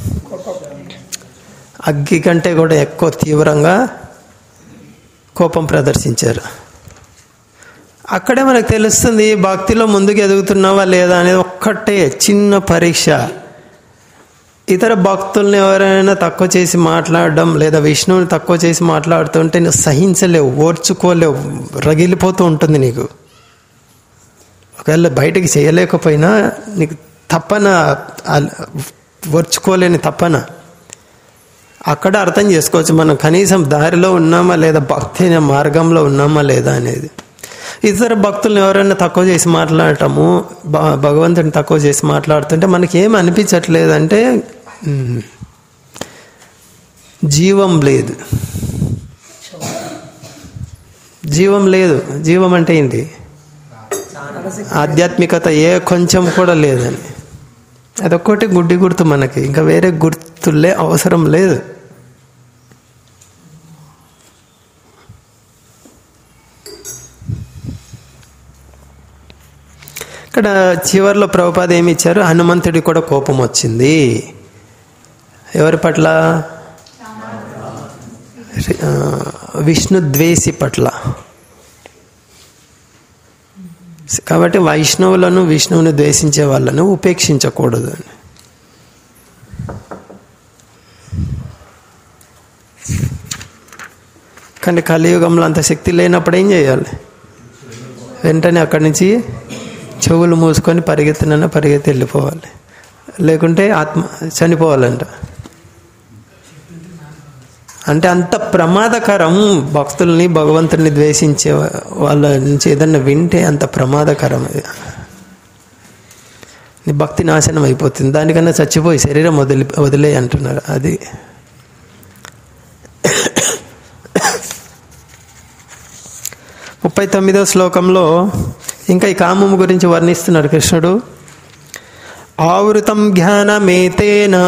అగ్గి కంటే కూడా ఎక్కువ తీవ్రంగా కోపం ప్రదర్శించారు అక్కడే మనకు తెలుస్తుంది భక్తిలో ముందుకు ఎదుగుతున్నావా లేదా అనేది ఒక్కటే చిన్న పరీక్ష ఇతర భక్తుల్ని ఎవరైనా తక్కువ చేసి మాట్లాడడం లేదా విష్ణువుని తక్కువ చేసి మాట్లాడుతుంటే నువ్వు సహించలేవు ఓర్చుకోలేవు రగిలిపోతూ ఉంటుంది నీకు ఒకవేళ బయటికి చేయలేకపోయినా నీకు తప్పన ఆ- ఓర్చుకోలేని తప్పన అక్కడ అర్థం చేసుకోవచ్చు మనం కనీసం దారిలో ఉన్నామా లేదా భక్తి అనే మార్గంలో ఉన్నామా లేదా అనేది ఇతర భక్తులను ఎవరైనా తక్కువ చేసి మాట్లాడటము భ- భగవంతుని తక్కువ చేసి మాట్లాడుతుంటే మనకి ఏం అనిపించట్లేదు అంటే మ్, జీవం లేదు జీవం లేదు జీవం అంటే ఏంటి ఆధ్యాత్మికత ఏ కొంచెం కూడా లేదని అదొక్కటి గుడ్డి గుర్తు మనకి ఇంకా వేరే గుర్తులే అవసరం లేదు ఇక్కడ చివరిలో ప్రభుపాద ఏమి ఇచ్చారు హనుమంతుడి కూడా కోపం వచ్చింది ఎవరి పట్ల ఆ, విష్ణు ద్వేషి పట్ల కాబట్టి వైష్ణవులను విష్ణువుని ద్వేషించే వాళ్ళను ఉపేక్షించకూడదు అని కానీ కలియుగంలో అంత శక్తి లేనప్పుడు ఏం చేయాలి వెంటనే అక్కడి నుంచి చెవులు మూసుకొని పరిగెత్తిన పరిగెత్తి వెళ్ళిపోవాలి లేకుంటే ఆత్మ చనిపోవాలంట అంటే అంత ప్రమాదకరం భక్తుల్ని భగవంతుని ద్వేషించే వాళ్ళ నుంచి ఏదన్నా వింటే అంత ప్రమాదకరం అది నీ భక్తి నాశనం అయిపోతుంది దానికన్నా చచ్చిపోయి శరీరం వదిలి వదిలే అంటున్నారు అది ముప్పై తొమ్మిదవ శ్లోకంలో ఇంకా ఈ కామము గురించి వర్ణిస్తున్నాడు కృష్ణుడు ఆవృతం జ్ఞానమేతేనా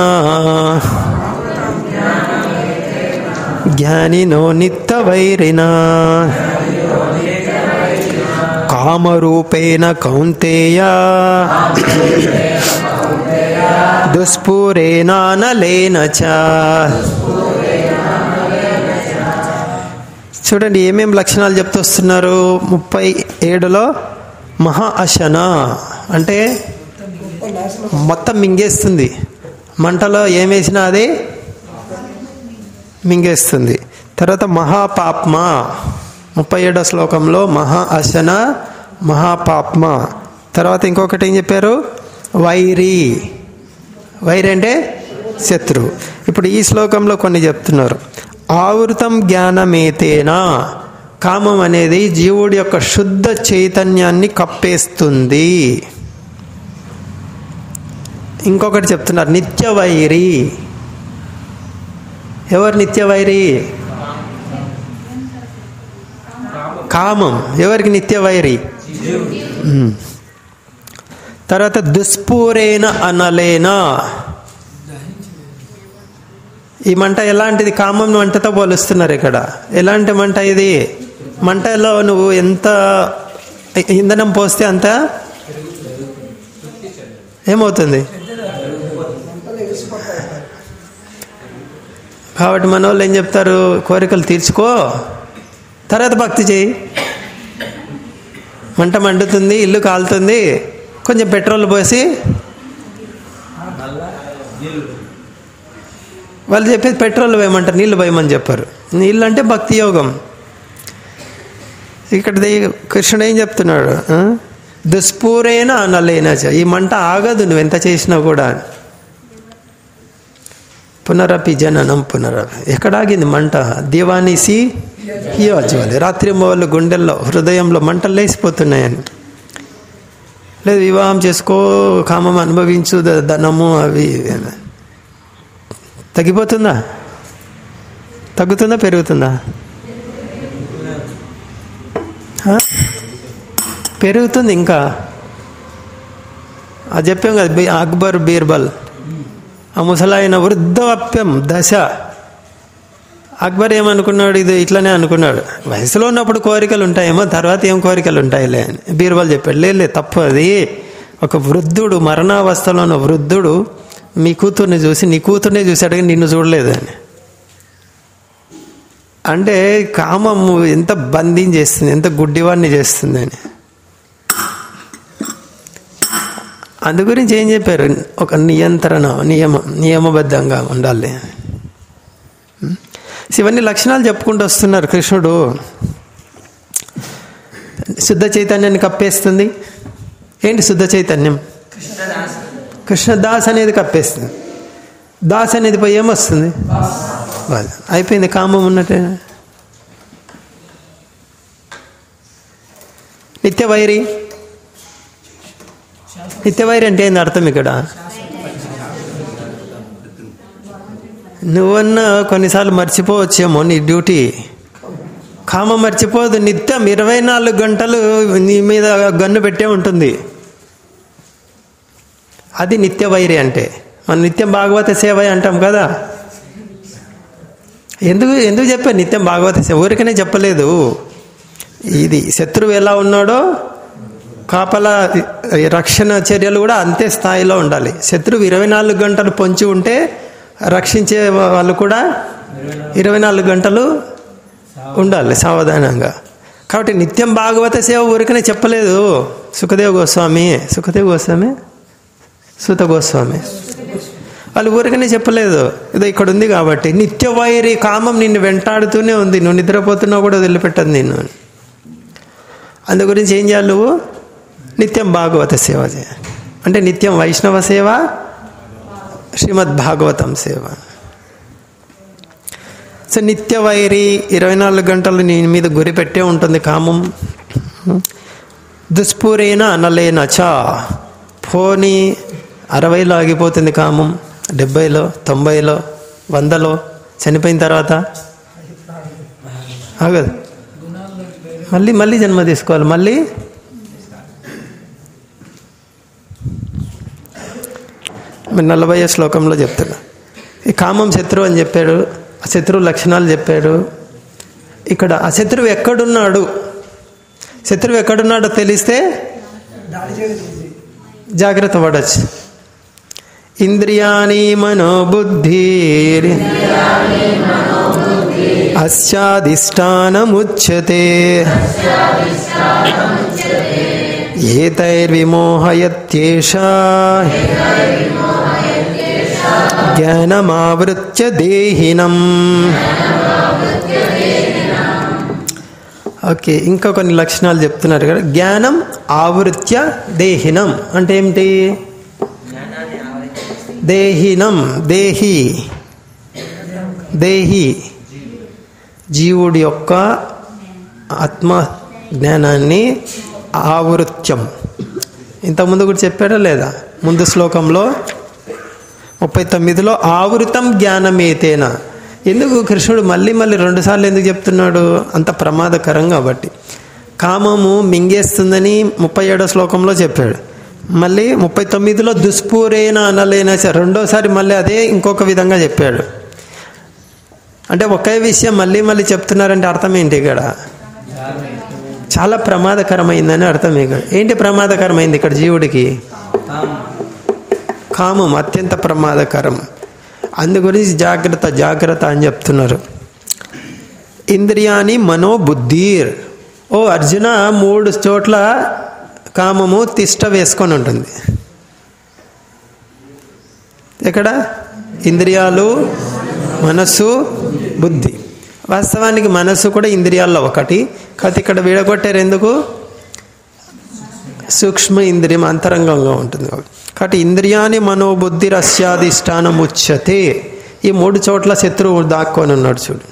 జ్ఞానినో నిత్యవైరినా కామరూపేణ కౌంతేయ దుస్ఫురేనానలేన చ చూడండి ఏమేం లక్షణాలు చెప్తూ వస్తున్నారు ముప్పై ఏడులో మహా అశన అంటే మొత్తం మింగేస్తుంది మంటలో ఏమేసినా అది మింగేస్తుంది తర్వాత మహాపాప్మ ముప్పై ఏడో శ్లోకంలో మహా అశన మహాపాప్మ తర్వాత ఇంకొకటి ఏం చెప్పారు వైరి వైరి అంటే శత్రు ఇప్పుడు ఈ శ్లోకంలో కొన్ని చెప్తున్నారు ఆవృతం జ్ఞానమేతేనా కామం అనేది జీవుడి యొక్క శుద్ధ చైతన్యాన్ని కప్పేస్తుంది ఇంకొకటి చెప్తున్నారు నిత్య వైరి ఎవరు నిత్య వైరి కామం ఎవరికి నిత్య వైరి ఉమ్. తర్వాత దుస్పూరేన అనలేనా ఈ మంట ఎలాంటిది కామం మంటతో పోలుస్తున్నారు ఇక్కడ ఎలాంటి మంట ఇది మంటలో నువ్వు ఎంత ఇంధనం పోస్తే అంత ఏమవుతుంది కాబట్టి మన వాళ్ళు ఏం చెప్తారు కోరికలు తీర్చుకో తర్వాత భక్తి చేయి మంట మండుతుంది ఇల్లు కాలుతుంది కొంచెం పెట్రోల్ పోసి వాళ్ళు చెప్పేది పెట్రోల్ వేయమంటారు నీళ్ళు పోయమని చెప్పారు నీళ్ళు అంటే భక్తి యోగం ఇక్కడ దే- కృష్ణుడు ఏం చెప్తున్నాడు ఆ? దుష్పూరేన అనలేన చ. ఈ మంట ఆగదు నువ్వు ఎంత చేసినా కూడా పునరపి జననం పునరపి ఎక్కడ ఆగింది మంట దీవానిసి హియోజ్వలి రాత్రి మొదలు గుండెల్లో హృదయంలో మంటలు లేసిపోతున్నాయని లేదు వివాహం చేసుకో కామం అనుభవించు ద- ధనము అవి ఇవి. తగ్గిపోతుందా తగ్గుతుందా పెరుగుతుందా ఆ? పెరుగుతుంది ఇంకా అది చెప్పాం కదా బి- అక్బర్ బీర్బల్ ఆ ముసలాయన వృద్ధాప్యం దశ అక్బర్ ఏమనుకున్నాడు ఇది ఇట్లనే అనుకున్నాడు వయసులో ఉన్నప్పుడు కోరికలు ఉంటాయేమో తర్వాత ఏం కోరికలు ఉంటాయిలే అని బీర్బల్ చెప్పాడు లేదు లేదు, తప్పు అది ఒక వృద్ధుడు మరణావస్థలో ఉన్న వృద్ధుడు మీ కూతుర్ని చూసి నీ కూతుర్నే చూశాడు కానీ నిన్ను చూడలేదు అని అంటే కామము ఎంత బంధించేస్తుంది ఎంత గుడ్డివాడిని చేస్తుంది అని అందు గురించి ఏం చెప్పారు ఒక నియంత్రణ నియమ నియమబద్ధంగా ఉండాలి ఉం? ఇవన్నీ లక్షణాలు చెప్పుకుంటూ వస్తున్నారు కృష్ణుడు శుద్ధ చైతన్యాన్ని కప్పేస్తుంది ఏంటి శుద్ధ చైతన్యం కృష్ణదాస్ కృష్ణదాస్ అనేది కప్పేస్తుంది దాస్ అనేది పోయి ఏమొస్తుంది బాధ. అయిపోయింది కామం ఉన్నట్టే నిత్యవైరి నిత్యవైరి అంటే ఏంది అర్థం ఇక్కడ నువ్వన్నా కొన్నిసార్లు మర్చిపోవచ్చేమో నీ డ్యూటీ కామ మర్చిపోదు నిత్యం ఇరవై నాలుగు గంటలు నీ మీద గన్ను పెట్టే ఉంటుంది అది నిత్య వైరి అంటే మనం నిత్యం భాగవత సేవ అంటాం కదా ఎందుకు ఎందుకు చెప్పాను నిత్యం భాగవత సేవ ఊరికనే చెప్పలేదు ఇది శత్రువు ఎలా ఉన్నాడో కాపల రక్షణ చర్యలు కూడా అంతే స్థాయిలో ఉండాలి శత్రువు ఇరవై నాలుగు గంటలు పొంచి ఉంటే రక్షించే వాళ్ళు కూడా ఇరవై నాలుగు గంటలు ఉండాలి సావధానంగా కాబట్టి నిత్యం భాగవత సేవ ఊరికనే చెప్పలేదు సుఖదేవ్ గోస్వామి సుఖదేవ్ గోస్వామి సూత గోస్వామి వాళ్ళు ఊరికనే చెప్పలేదు ఇదో ఇక్కడ ఉంది కాబట్టి నిత్య వైరి కామం నిన్ను వెంటాడుతూనే ఉంది నువ్వు నిద్రపోతున్నావు కూడా వదిలిపెట్టదు నిన్ను అందు గురించి ఏం చేయాలి నువ్వు నిత్యం భాగవత సేవ చేయాలి అంటే నిత్యం వైష్ణవ సేవ శ్రీమద్ భాగవతం సేవ సో నిత్య వైరి ఇరవై నాలుగు గంటలు నీ మీద గురి పెట్టే ఉంటుంది కామం దుష్పూరేన అనలేన చా పోనీ అరవైలో ఆగిపోతుంది కామం డెబ్బైలో తొంభైలో వందలో చనిపోయిన తర్వాత ఆగదు మళ్ళీ మళ్ళీ జన్మ తీసుకోవాలి మళ్ళీ మీరు నలభై శ్లోకంలో చెప్తున్నా ఈ కామం శత్రువు అని చెప్పాడు ఆ శత్రువు లక్షణాలు చెప్పాడు ఇక్కడ ఆ శత్రువు ఎక్కడున్నాడు శత్రువు ఎక్కడున్నాడో తెలిస్తే దాడి చేయడం ఈజీ జాగ్రత్త పడచ్చు ఇంద్రియాణి మనోబుద్ధి అస్యాధిష్టానముచ్యతే ఏతైర్విమోహయత్యేష జ్ఞానమావృత్య దేహినం ఓకే ఇంకా కొన్ని లక్షణాలు చెప్తున్నారు కదా జ్ఞానం ఆవృత్య దేహినం అంటే ఏమిటి జ్ఞానాన్ని ఆవరించేసి దేహినం దేహి దేహి జీవుడి యొక్క ఆత్మ జ్ఞానాన్ని ఆవృత్యం ఇంతకుముందు కూడా చెప్పాడా లేదా ముందు శ్లోకంలో ముప్పై తొమ్మిదిలో ఆవృతం జ్ఞానమేతేన ఎందుకు కృష్ణుడు మళ్ళీ మళ్ళీ రెండుసార్లు ఎందుకు చెప్తున్నాడు అంత ప్రమాదకరం కాబట్టి కామము మింగేస్తుందని ముప్పై ఏడో శ్లోకంలో చెప్పాడు మళ్ళీ ముప్పై తొమ్మిదిలో దుష్పూరేన అనలేన స- రెండోసారి మళ్ళీ అదే ఇంకొక విధంగా చెప్పాడు అంటే ఒకే విషయం మళ్ళీ మళ్ళీ చెప్తున్నారంటే అర్థం ఏంటి ఇక్కడ చాలా ప్రమాదకరమైందని అర్థం ఇక్కడ ఏంటి ప్రమాదకరమైంది ఇక్కడ జీవుడికి కామం అత్యంత ప్రమాదకరం అందు గురించి జాగ్రత్త జాగ్రత్త అని చెప్తున్నారు ఇంద్రియాని మనోబుద్ధిర్ ఓ అర్జున మూడు చోట్ల కామము తిష్ట వేసుకొని ఉంటుంది ఎక్కడ ఇంద్రియాలు మనస్సు బుద్ధి వాస్తవానికి మనస్సు కూడా ఇంద్రియాల్లో ఒకటి కాకపోతే ఇక్కడ విడగొట్టారు ఎందుకు సూక్ష్మ ఇంద్రియం అంతరంగంగా ఉంటుంది కాబట్టి కాబట్టి ఇంద్రియాని మనోబుద్ధి రస్యాధిష్టానం ఉచ్యతే ఈ మూడు చోట్ల శత్రువు దాక్కొని ఉన్నాడు చూడు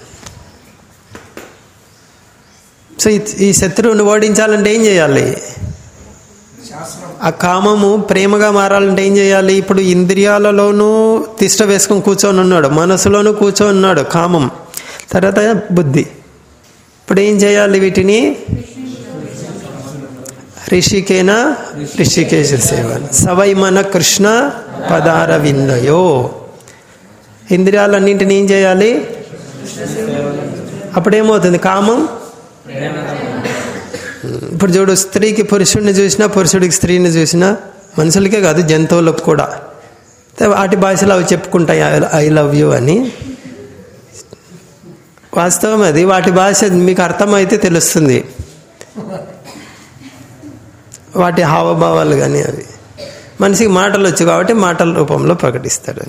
సో ఈ- ఈ శత్రువుని ఓడించాలంటే ఏం చేయాలి ఆ కామము ప్రేమగా మారాలంటే ఏం చేయాలి ఇప్పుడు ఇంద్రియాలలోనూ తిష్ట వేసుకొని కూర్చొని ఉన్నాడు మనసులోనూ కూర్చొని ఉన్నాడు కామం తర్వాత బుద్ధి ఇప్పుడు ఏం చేయాలి వీటిని ఋషికేన ఋషికేశ సేవన్ సవై మన కృష్ణ పదార విందయో ఇంద్రియాలన్నింటినీ ఏం చేయాలి అప్పుడేమవుతుంది కామం ఇప్పుడు చూడు స్త్రీకి పురుషుడిని చూసినా పురుషుడికి స్త్రీని చూసినా మనుషులకే కాదు జంతువులకు కూడా అయితే వాటి భాషలో అవి చెప్పుకుంటాయి ఐ లవ్ యూ అని వాస్తవం అది వాటి భాష మీకు అర్థమైతే తెలుస్తుంది వాటి హావభావాలు కానీ అవి మనిషికి మాటలు వచ్చు కాబట్టి మాటల రూపంలో ప్రకటిస్తాడు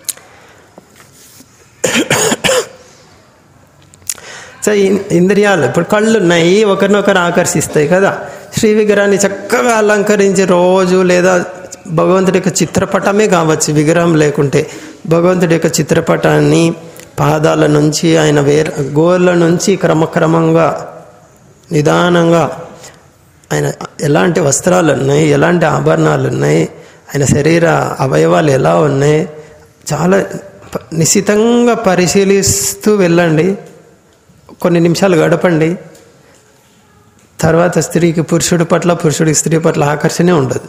సో ఇన్- ఇంద్రియాలు ఇప్పుడు కళ్ళు ఉన్నాయి ఒకరినొకరు ఆకర్షిస్తాయి కదా శ్రీ విగ్రహాన్ని చక్కగా అలంకరించి రోజు లేదా భగవంతుడి యొక్క చిత్రపటమే కావచ్చు విగ్రహం లేకుంటే భగవంతుడి యొక్క చిత్రపటాన్ని పాదాల నుంచి ఆయన వేర గోర్ల నుంచి క్రమక్రమంగా నిదానంగా ఆయన ఎలాంటి వస్త్రాలు ఉన్నాయి ఎలాంటి ఆభరణాలు ఉన్నాయి ఆయన శరీర అవయవాలు ఎలా ఉన్నాయి చాలా ప- నిశితంగా పరిశీలిస్తూ వెళ్ళండి కొన్ని నిమిషాలు గడపండి తర్వాత స్త్రీకి పురుషుడి పట్ల పురుషుడికి స్త్రీ పట్ల ఆకర్షణే ఉండదు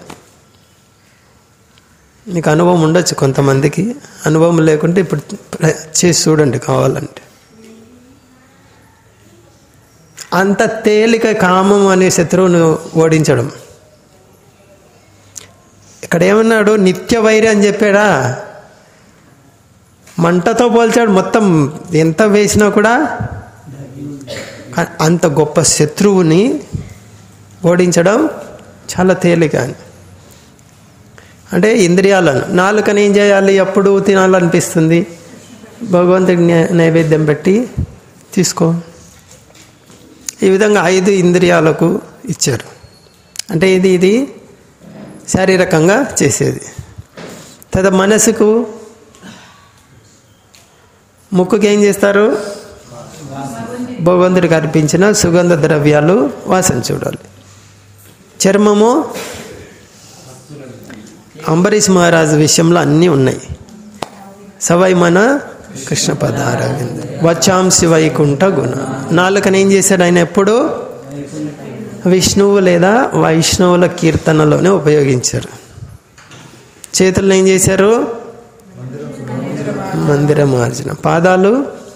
మీకు అనుభవం ఉండొచ్చు కొంతమందికి అనుభవం లేకుంటే ఇప్పుడు ప్ర- చేసి చూడండి కావాలంటే అంత తేలిక కామం అనే శత్రువును ఓడించడం ఇక్కడ ఏమన్నాడు నిత్య వైరి అని చెప్పాడా మంటతో పోల్చాడు మొత్తం ఎంత వేసినా కూడా కా- అంత గొప్ప శత్రువుని ఓడించడం చాలా తేలిక అని అంటే ఇంద్రియాలను నాలుకని ఏం చేయాలి ఎప్పుడు తినాలనిపిస్తుంది భగవంతుడి నై- నైవేద్యం పెట్టి తీసుకో ఈ విధంగా ఐదు ఇంద్రియాలకు ఇచ్చారు అంటే ఇది ఇది శారీరకంగా చేసేది తద మనసుకు ముక్కుకి ఏం చేస్తారు భగవంతుడికి అర్పించిన సుగంధ ద్రవ్యాలు వాసన చూడాలి చర్మము అంబరీష్ మహారాజు విషయంలో అన్నీ ఉన్నాయి సవై మన కృష్ణ పదారవింద వచ్చాంసి వైకుంఠ గుణ నాలుకని ఏం చేశాడు ఆయన ఎప్పుడు విష్ణువు లేదా వైష్ణవుల కీర్తనలోనే ఉపయోగించారు చేతుల్లో ఏం చేశారు మందిర మార్జన పాదాలు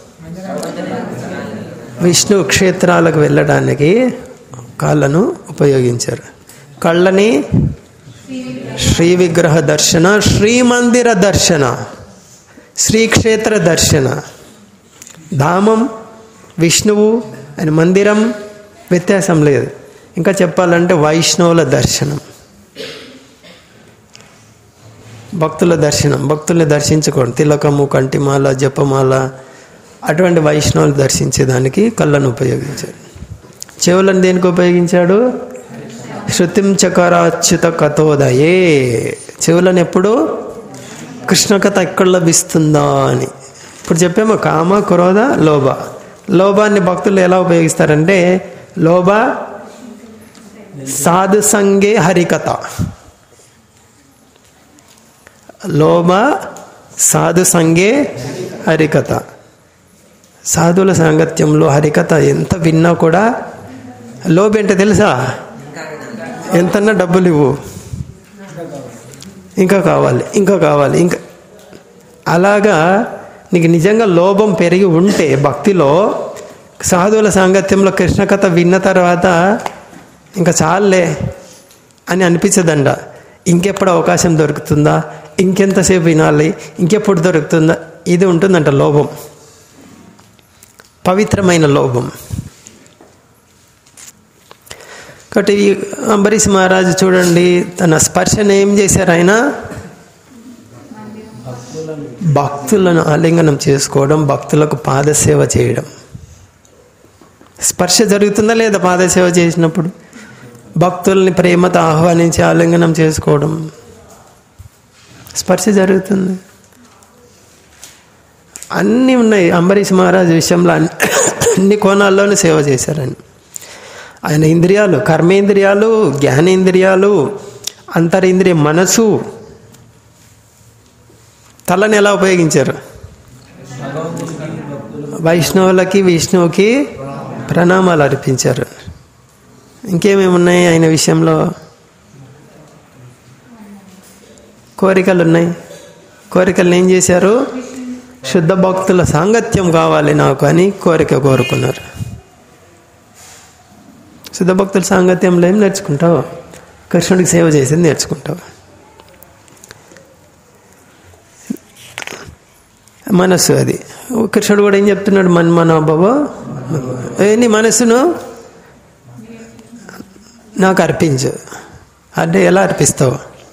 విష్ణు క్షేత్రాలకు వెళ్ళడానికి కాళ్ళను ఉపయోగించారు కళ్ళని శ్రీ విగ్రహ దర్శన శ్రీమందిర దర్శన శ్రీక్షేత్ర దర్శన ధామం విష్ణువు ఆయన మందిరం వ్యత్యాసం లేదు ఇంకా చెప్పాలంటే వైష్ణవుల దర్శనం భక్తుల దర్శనం భక్తుల్ని దర్శించుకోండి తిలకము కంటిమాల జపమాల అటువంటి వైష్ణవులు దర్శించేదానికి కళ్ళను ఉపయోగించాడు చెవులను దేనికి ఉపయోగించాడు శృతిం చకరాచ్యుత కథోదయే చెవులను ఎప్పుడు కృష్ణ కథ ఎక్కడ లభిస్తుందా అని ఇప్పుడు చెప్పాము కామ క్రోధ లోభ లోభాన్ని భక్తులు ఎలా ఉపయోగిస్తారంటే లోభ సాధు సంగే హరికథ లోభ సాధు సంగే హరికథ సాధువుల సాంగత్యంలో హరికథ ఎంత విన్నా కూడా లోభ ఏంటో తెలుసా ఎంతన్నా డబ్బులు ఇవ్వు ఇంకా కావాలి ఇంకా కావాలి ఇంకా అలాగా నీకు నిజంగా లోభం పెరిగి ఉంటే భక్తిలో సాధువుల సాంగత్యంలో కృష్ణ కథ విన్న తర్వాత ఇంకా చాలే అని అనిపించదండ ఇంకెప్పుడు అవకాశం దొరుకుతుందా ఇంకెంతసేపు వినాలి ఇంకెప్పుడు దొరుకుతుందా ఇది ఉంటుందంట లోభం పవిత్రమైన లోభం కాబట్టి ఈ అంబరీష్ మహారాజు చూడండి తన స్పర్శను ఏం చేశారు ఆయన భక్తులను ఆలింగనం చేసుకోవడం భక్తులకు పాదసేవ చేయడం స్పర్శ జరుగుతుందా లేదా పాదసేవ చేసినప్పుడు భక్తుల్ని ప్రేమతో ఆహ్వానించి ఆలింగనం చేసుకోవడం స్పర్శ జరుగుతుంది అన్నీ ఉన్నాయి అంబరీష్ మహారాజ్ విషయంలో అన్ని అన్ని కోణాల్లోనూ సేవ చేశారు ఆయన ఆయన ఇంద్రియాలు కర్మేంద్రియాలు జ్ఞానేంద్రియాలు అంతరింద్రియ మనసు తలని ఎలా ఉపయోగించారు వైష్ణవులకి విష్ణువుకి ప్రణామాలు అర్పించారు ఇంకేమేమి ఉన్నాయి ఆయన విషయంలో కోరికలు ఉన్నాయి కోరికలు ఏం చేశారు శుద్ధ భక్తుల సాంగత్యం కావాలి నాకు అని కోరిక కోరుకున్నారు శుద్ధ భక్తుల సాంగత్యంలో ఏం నేర్చుకుంటావు కృష్ణుడికి సేవ చేసేది నేర్చుకుంటావు మనస్సు అది కృష్ణుడు కూడా ఏం చెప్తున్నాడు మన మన బాబా ఏ నీ మనస్సును నాకు అర్పించు అంటే ఎలా అర్పిస్తావు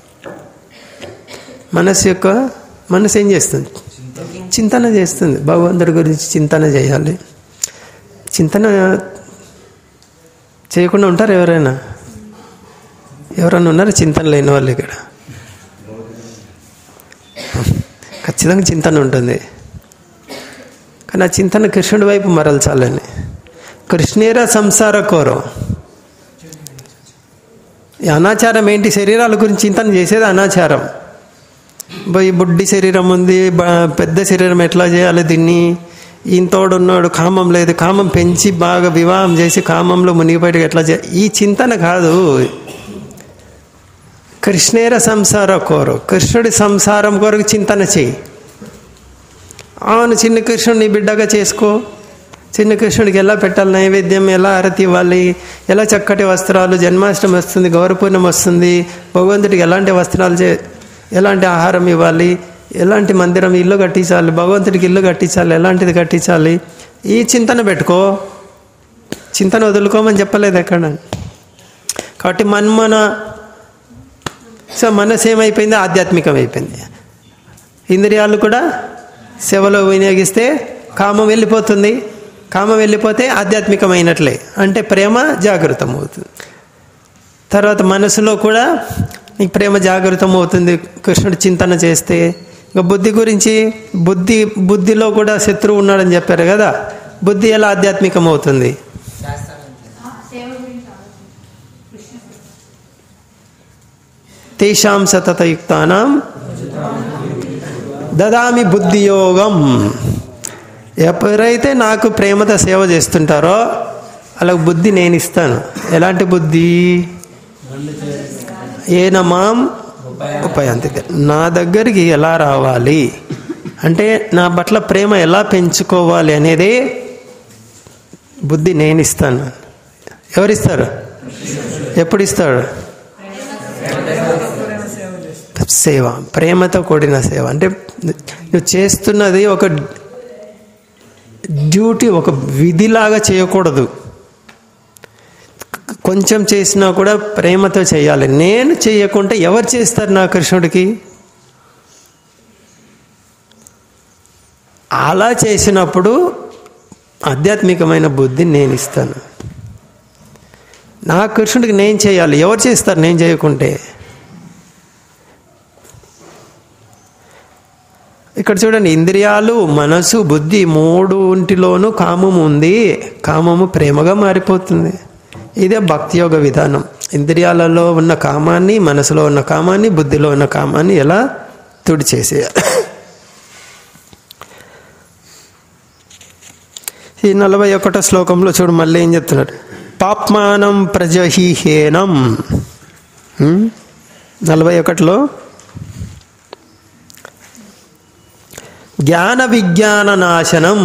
మనస్సు యొక్క మనసు ఏం చేస్తుంది చింతన చేస్తుంది భగవంతుడి గురించి చింతన చేయాలి చింతన చేయకుండా ఉంటారు ఎవరైనా ఎవరైనా ఉన్నారు చింతన లేని వాళ్ళు ఇక్కడ ఖచ్చితంగా చింతన ఉంటుంది కానీ ఆ చింతన కృష్ణుడి వైపు మరల్చాలని కృష్ణేర సంసార కోరం ఈ అనాచారం ఏంటి శరీరాల గురించి చింతన చేసేది అనాచారం ఈ బుడ్డి శరీరం ఉంది బ- పెద్ద శరీరం ఎట్లా చేయాలి దీన్ని ఈయనతోడు ఉన్నాడు కామం లేదు కామం పెంచి బాగా వివాహం చేసి కామంలో మునిగిపోయి ఎట్లా చే ఈ చింతన కాదు కృష్ణేర సంసార కోరు కృష్ణుడి సంసారం కొరకు చింతన చేయి అవును చిన్న కృష్ణుడిని బిడ్డగా చేసుకో చిన్న కృష్ణుడికి ఎలా పెట్టాలి నైవేద్యం ఎలా అరతి ఇవ్వాలి ఎలా చక్కటి వస్త్రాలు జన్మాష్టమి వస్తుంది గౌరపూర్ణం వస్తుంది భగవంతుడికి ఎలాంటి వస్త్రాలు చే ఎలాంటి ఆహారం ఇవ్వాలి ఎలాంటి మందిరం ఇల్లు కట్టించాలి భగవంతుడికి ఇల్లు కట్టించాలి ఎలాంటిది కట్టించాలి ఈ చింతన పెట్టుకో చింతన వదులుకోమని చెప్పలేదు ఎక్కడ కాబట్టి మన్మన సో మనసు ఏమైపోయింది ఆధ్యాత్మికం అయిపోయింది ఇంద్రియాలు కూడా సేవలో వినియోగిస్తే కామం వెళ్ళిపోతుంది కామం వెళ్ళిపోతే ఆధ్యాత్మికమైనట్లే అంటే ప్రేమ జాగృతం అవుతుంది తర్వాత మనసులో కూడా నీకు ప్రేమ జాగృతం అవుతుంది కృష్ణుడు చింతన చేస్తే ఇంకా బుద్ధి గురించి బుద్ధి బుద్ధిలో కూడా శత్రువు ఉన్నాడని చెప్పారు కదా బుద్ధి ఎలా ఆధ్యాత్మికం అవుతుంది తేషాం సతతయుక్తానాం దదామి బుద్ధియోగం ఎవరైతే నాకు ప్రేమతో సేవ చేస్తుంటారో వాళ్ళకి బుద్ధి నేను ఇస్తాను ఎలాంటి బుద్ధి ఏనమాం ఉపయాంతి నా దగ్గరికి ఎలా రావాలి అంటే నా పట్ల ప్రేమ ఎలా పెంచుకోవాలి అనేది బుద్ధి నేను ఇస్తాను ఎవరిస్తారు ఎప్పుడు ఇస్తాడు సేవ ప్రేమతో కూడిన సేవ అంటే నువ్వు చేస్తున్నది ఒక డ్యూటీ ఒక విధిలాగా చేయకూడదు కొంచెం చేసినా కూడా ప్రేమతో చేయాలి నేను చేయకుంటే ఎవరు చేస్తారు నా కృష్ణుడికి అలా చేసినప్పుడు ఆధ్యాత్మికమైన బుద్ధి నేను ఇస్తాను నా కృష్ణుడికి నేను చేయాలి ఎవరు చేస్తారు నేను చేయకుంటే ఇక్కడ చూడండి ఇంద్రియాలు మనసు బుద్ధి మూడుంటిలోనూ కామము ఉంది కామము ప్రేమగా మారిపోతుంది ఇదే భక్తి యోగ విధానం ఇంద్రియాలలో ఉన్న కామాన్ని మనసులో ఉన్న కామాన్ని బుద్ధిలో ఉన్న కామాన్ని ఎలా తుడిచేసేయాలి ఈ నలభై ఒకటో శ్లోకంలో చూడు మళ్ళీ ఏం చెప్తున్నాడు పాప్మానం ప్రజహీహేనం హ్మ్? నలభై ఒకటిలో జ్ఞాన విజ్ఞాన నాశనం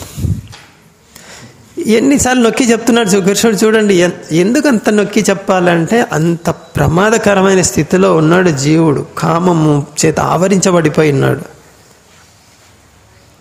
ఎన్నిసార్లు నొక్కి చెప్తున్నాడు సుకృష్ణుడు చూడండి ఎన్- ఎందుకు అంత నొక్కి చెప్పాలంటే అంత ప్రమాదకరమైన స్థితిలో ఉన్నాడు జీవుడు కామము చేత ఆవరించబడిపోయి ఉన్నాడు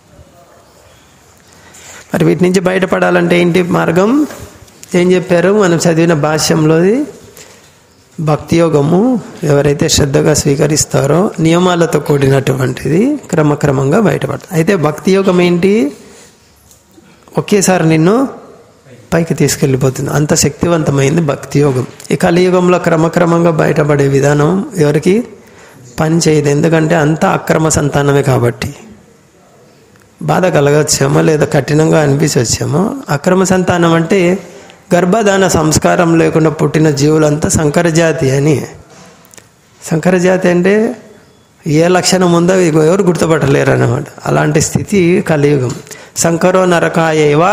మరి వీటి నుంచి బయటపడాలంటే ఏంటి మార్గం ఏం చెప్పారు మనం చదివిన భాష్యంలోది భక్తి యోగము ఎవరైతే శ్రద్ధగా స్వీకరిస్తారో నియమాలతో కూడినటువంటిది క్రమక్రమంగా బయటపడుతుంది అయితే భక్తి యోగం ఏంటి ఒకేసారి నిన్ను పైకి తీసుకెళ్ళిపోతుంది అంత శక్తివంతమైంది భక్తి యోగం ఈ కలియుగంలో క్రమక్రమంగా బయటపడే విధానం ఎవరికి పని చేయదు ఎందుకంటే అంతా అక్రమ సంతానమే కాబట్టి బాధ కలగచ్చేమో లేదా కఠినంగా అనిపించవచ్చేమో అక్రమ సంతానం అంటే గర్భధాన సంస్కారం లేకుండా పుట్టిన జీవులంతా సంకరజాతి అని సంకరజాతి అంటే ఏ లక్షణం ఉందో ఇగో ఎవరు గుర్తుపట్టలేరు అన్నమాట అలాంటి స్థితి కలియుగం సంకరో నరకాయేవా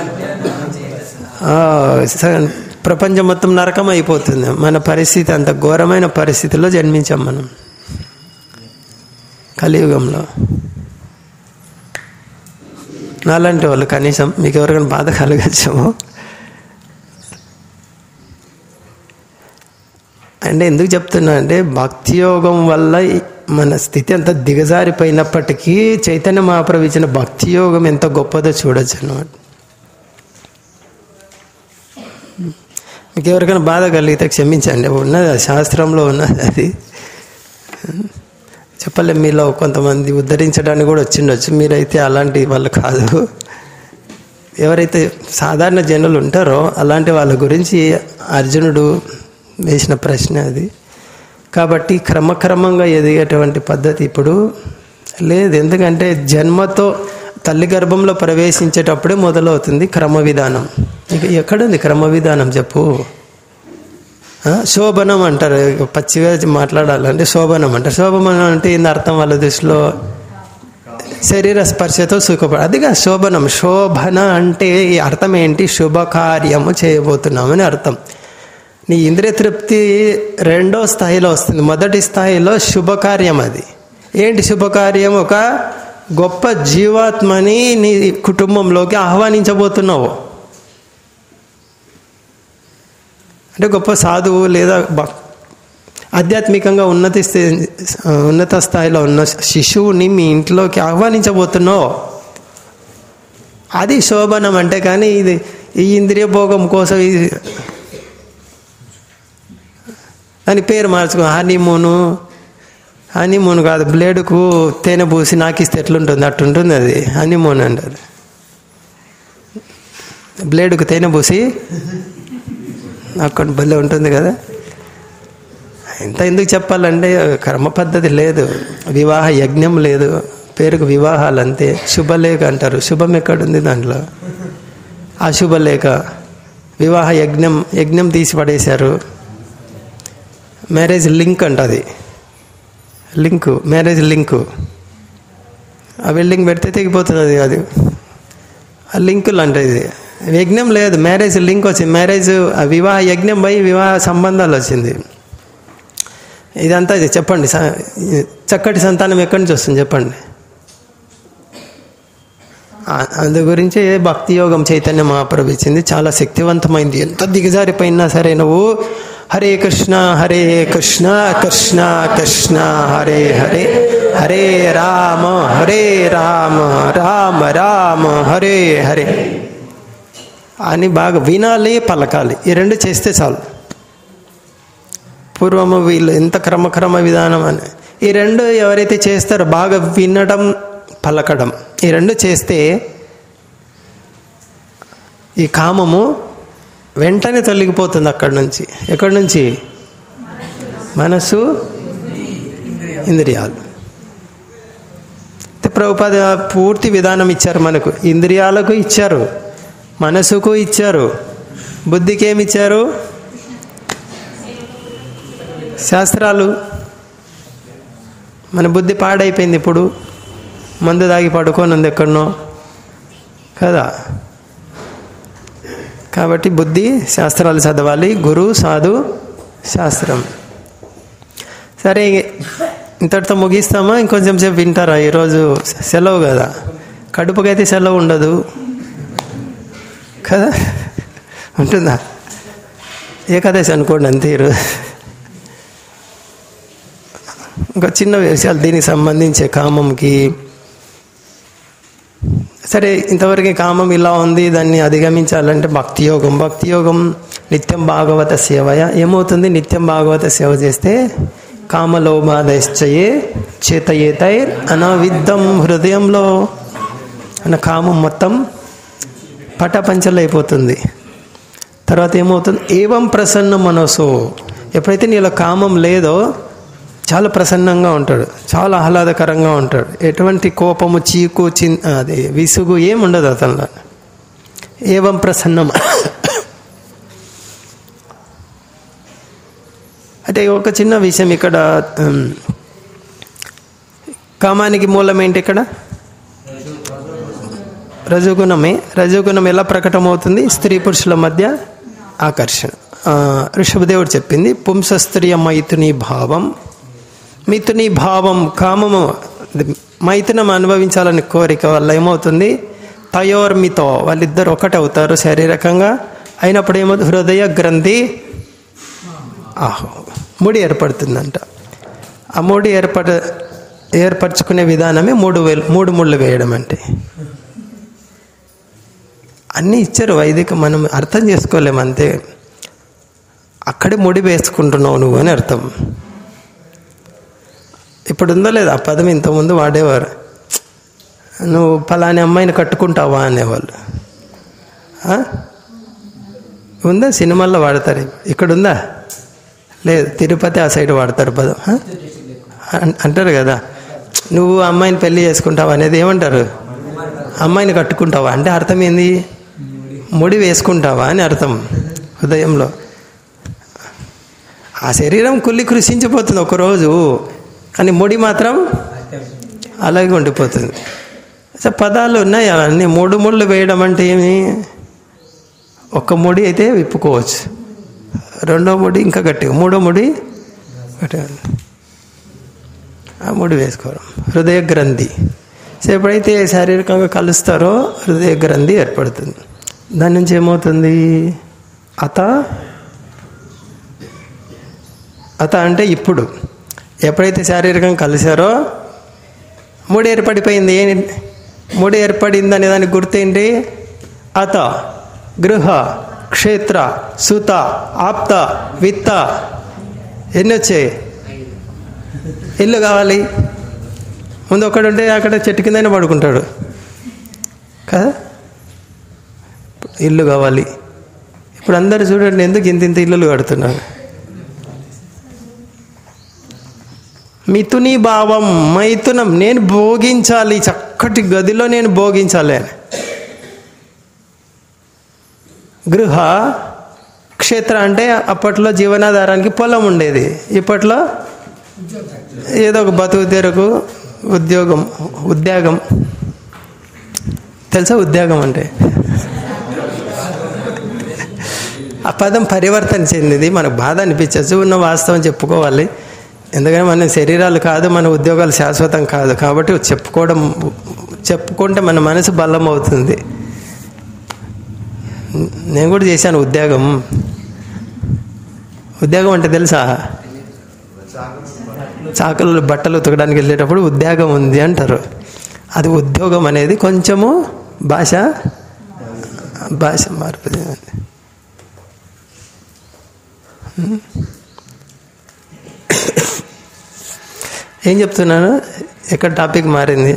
ఆ, స- ప్రపంచం మొత్తం నరకం అయిపోతుంది మన పరిస్థితి అంత ఘోరమైన పరిస్థితిలో జన్మించాం మనం కలియుగంలో నాలాంటి వాళ్ళు కనీసం మీకు ఎవరికైనా బాధ కలగచ్చేమో అంటే ఎందుకు చెప్తున్నా అంటే భక్తి యోగం వల్ల ఈ- మన స్థితి అంత దిగజారిపోయినప్పటికీ చైతన్య మహాప్రభు ఇచ్చిన భక్తి యోగం ఎంత గొప్పదో చూడొచ్చు అన్నమాట మీకు ఎవరికైనా బాధ కలిగితే క్షమించండి ఉన్నది అది శాస్త్రంలో ఉన్నది అది చెప్పలేం మీలో కొంతమంది ఉద్ధరించడానికి కూడా వచ్చిండొచ్చు మీరైతే అలాంటి వాళ్ళు కాదు ఎవరైతే సాధారణ జనులు ఉంటారో అలాంటి వాళ్ళ గురించి అర్జునుడు వేసిన ప్రశ్న అది కాబట్టి క్రమక్రమంగా ఎదిగేటువంటి పద్ధతి ఇప్పుడు లేదు ఎందుకంటే జన్మతో తల్లి గర్భంలో ప్రవేశించేటప్పుడే మొదలవుతుంది క్రమ విధానం ఇక ఎక్కడుంది క్రమ విధానం చెప్పు ఆ, శోభనం అంటారు పచ్చిగా మాట్లాడాలంటే శోభనం అంటారు శోభనం అంటే ఏంది అర్థం వాళ్ళ దృష్టిలో శరీర స్పర్శతో సుఖపడ అదిగా శోభనం శోభన అంటే ఈ అర్థం ఏంటి శుభకార్యము చేయబోతున్నామని అర్థం నీ ఇంద్రియ తృప్తి రెండో స్థాయిలో వస్తుంది మొదటి స్థాయిలో శుభకార్యం అది ఏంటి శుభకార్యం ఒక గొప్ప జీవాత్మని నీ కుటుంబంలోకి ఆహ్వానించబోతున్నావు అంటే గొప్ప సాధువు లేదా భక్- ఆధ్యాత్మికంగా ఉన్నతి స్థి- ఉన్నత స్థాయిలో ఉన్న శిశువుని మీ ఇంట్లోకి ఆహ్వానించబోతున్నావు అది శోభనం అంటే కానీ ఇది ఈ ఇంద్రియ భోగం కోసం ఇది దాని పేరు మార్చుకో హనీమూను హనీమూన్ కాదు బ్లేడుకు తేనె పూసి నాకిస్తే ఎట్లుంటుంది అట్టుంటుంది అది హనీమూన్ అంటారు బ్లేడుకు తేనె పూసి నాకు భలే ఉంటుంది కదా ఇంత ఎందుకు చెప్పాలంటే కర్మ పద్ధతి లేదు వివాహ యజ్ఞం లేదు పేరుకు వివాహాలు అంతే శుభలేఖ అంటారు శుభం ఎక్కడుంది దాంట్లో అశుభలేఖ వివాహ యజ్ఞం యజ్ఞం తీసి పడేశారు మ్యారేజ్ లింక్ అంటది లింకు మ్యారేజ్ లింకు ఆ వెల్డింగ్ పెడితే తెగిపోతున్నది అది ఆ లింకులు అంటే ఇది యజ్ఞం లేదు మ్యారేజ్ లింక్ వచ్చింది మ్యారేజ్ ఆ వివాహ యజ్ఞం పోయి వివాహ సంబంధాలు వచ్చింది ఇదంతా ఇది చెప్పండి స- చక్కటి సంతానం ఎక్కడి నుంచి వస్తుంది చెప్పండి ఆ- అందు గురించి భక్తి యోగం చైతన్య మహాప్రభు ఇచ్చింది చాలా శక్తివంతమైంది ఎంత దిగజారిపోయినా సరే నువ్వు హరే కృష్ణ హరే కృష్ణ కృష్ణ కృష్ణ హరే హరే హరే రామ హరే రామ రామ రామ హరే హరే అని బాగా వినాలి పలకాలి ఈ రెండు చేస్తే చాలు పూర్వము వీళ్ళు ఎంత క్రమక్రమ విధానం అని ఈ రెండు ఎవరైతే చేస్తారో బాగా వినడం పలకడం ఈ రెండు చేస్తే ఈ కామము వెంటనే తొలగిపోతుంది అక్కడి నుంచి ఎక్కడి నుంచి మనసు ఇంద్రియాలు అయితే ప్రభుపాద పూర్తి విధానం ఇచ్చారు మనకు ఇంద్రియాలకు ఇచ్చారు మనసుకు ఇచ్చారు బుద్ధికి ఏమి ఇచ్చారు శాస్త్రాలు మన బుద్ధి పాడైపోయింది ఇప్పుడు మందు దాగి పడుకొని ఉంది ఎక్కడనో కదా కాబట్టి బుద్ధి శాస్త్రాలు చదవాలి గురు సాధు శాస్త్రం సరే ఇంతటితో ముగిస్తామా ఇంకొంచెం సేపు వింటారా ఈరోజు సెలవు కదా కడుపుకైతే సెలవు ఉండదు కదా ఉంటుందా ఏకాదశి అనుకోండి అంతే ఈరోజు ఇంకా చిన్న విషయాలు దీనికి సంబంధించే కామంకి సరే ఇంతవరకు కామం ఇలా ఉంది దాన్ని అధిగమించాలంటే భక్తి యోగం భక్తి యోగం నిత్యం భాగవత సేవయ ఏమవుతుంది నిత్యం భాగవత సేవ చేస్తే కామలోమాదశ్చయే చేతయేతైర్ అనవిద్ధం హృదయంలో అన్న కామం మొత్తం పటపంచలైపోతుంది తర్వాత ఏమవుతుంది ఏవం ప్రసన్న మనసు ఎప్పుడైతే నీలో కామం లేదో చాలా ప్రసన్నంగా ఉంటాడు చాలా ఆహ్లాదకరంగా ఉంటాడు ఎటువంటి కోపము చీకు చిన్ అది విసుగు ఏం ఉండదు అతనిలో ఏవం ప్రసన్నం అంటే ఒక చిన్న విషయం ఇక్కడ ఉమ్, కామానికి మూలం ఏంటి ఇక్కడ రజోగుణమే రజోగుణం ఎలా ప్రకటమవుతుంది స్త్రీ పురుషుల మధ్య ఆకర్షణ ఆ, ఋషభదేవుడు చెప్పింది పుంసస్త్రీయ మైథుని భావం మిథుని భావం కామము మైథునం అనుభవించాలని కోరిక వల్ల ఏమవుతుంది తయోర్మితో వాళ్ళిద్దరు ఒకటవుతారు శారీరకంగా అయినప్పుడు ఏమవుతుంది హృదయ గ్రంథి ఆహో ముడి ఏర్పడుతుందంట ఆ ముడి ఏర్పడ ఏర్పరచుకునే విధానమే మూడు వేలు మూడు ముళ్ళు వేయడం అంటే అన్నీ ఇచ్చారు వైదిక మనం అర్థం చేసుకోలేము అంతే అక్కడే ముడి వేసుకుంటున్నావు నువ్వు అని అర్థం ఇప్పుడు ఉందో లేదా ఆ పదం ఇంతకుముందు వాడేవారు నువ్వు ఫలాని అమ్మాయిని కట్టుకుంటావా అనేవాళ్ళు ఆ? ఉందా సినిమాల్లో వాడతారు ఇక్కడ ఉందా లేదు తిరుపతి ఆ సైడ్ వాడతారు పదం ఆ? అన్- అంటారు కదా నువ్వు అమ్మాయిని పెళ్లి చేసుకుంటావా అనేది ఏమంటారు అమ్మాయిని కట్టుకుంటావా అంటే అర్థం ఏంది ముడి వేసుకుంటావా అని అర్థం హృదయంలో ఆ శరీరం కుల్లి కృషించిపోతుంది ఒకరోజు కానీ ముడి మాత్రం అలాగే ఉండిపోతుంది అసలు పదాలు ఉన్నాయి అవన్నీ మూడు ముళ్ళు వేయడం అంటే ఏమి ఒక్క ముడి అయితే విప్పుకోవచ్చు రెండో ముడి ఇంకా గట్టిగా మూడో ముడి గట్టిగా ఆ ముడి వేసుకోవడం హృదయ గ్రంథి సో ఎప్పుడైతే శారీరకంగా కలుస్తారో హృదయ గ్రంథి ఏర్పడుతుంది దాని నుంచి ఏమవుతుంది అత అత అంటే ఇప్పుడు ఎప్పుడైతే శారీరకంగా కలిశారో ముడి ఏర్పడిపోయింది ఏ ముడి ఏర్పడింది అనే దానికి గుర్తేంటి అత గృహ క్షేత్ర సుత ఆప్త విత్త ఎన్ని వచ్చాయి ఇల్లు కావాలి ముందు ఒక్కడు ఉంటే అక్కడ చెట్టు కిందనే పడుకుంటాడు కదా ఇల్లు కావాలి ఇప్పుడు అందరు చూడండి ఎందుకు ఇంత ఇంత ఇల్లులు కడుతున్నారు మిథుని భావం మైథునం నేను భోగించాలి చక్కటి గదిలో నేను భోగించాలి అని గృహ క్షేత్ర అంటే అప్పట్లో జీవనాధారానికి పొలం ఉండేది ఇప్పట్లో ఏదో ఒక బతుకు తెరకు ఉద్యోగం ఉద్యోగం తెలుసా ఉద్యోగం అంటే ఆ పదం పరివర్తన చెందింది మనకు బాధ అనిపించచ్చు ఉన్న వాస్తవం చెప్పుకోవాలి ఎందుకంటే మన శరీరాలు కాదు మన ఉద్యోగాలు శాశ్వతం కాదు కాబట్టి చెప్పుకోవడం చెప్పుకుంటే మన మనసు బలం అవుతుంది నేను కూడా చేశాను ఉద్యోగం ఉద్యోగం అంటే తెలుసా చాకలు బట్టలు ఉతకడానికి వెళ్ళేటప్పుడు ఉద్యోగం ఉంది అంటారు అది ఉద్యోగం అనేది కొంచెము భాష భాష మార్పు చెందింది. ఏం చెప్తున్నాను ఎక్కడ టాపిక్ మారింది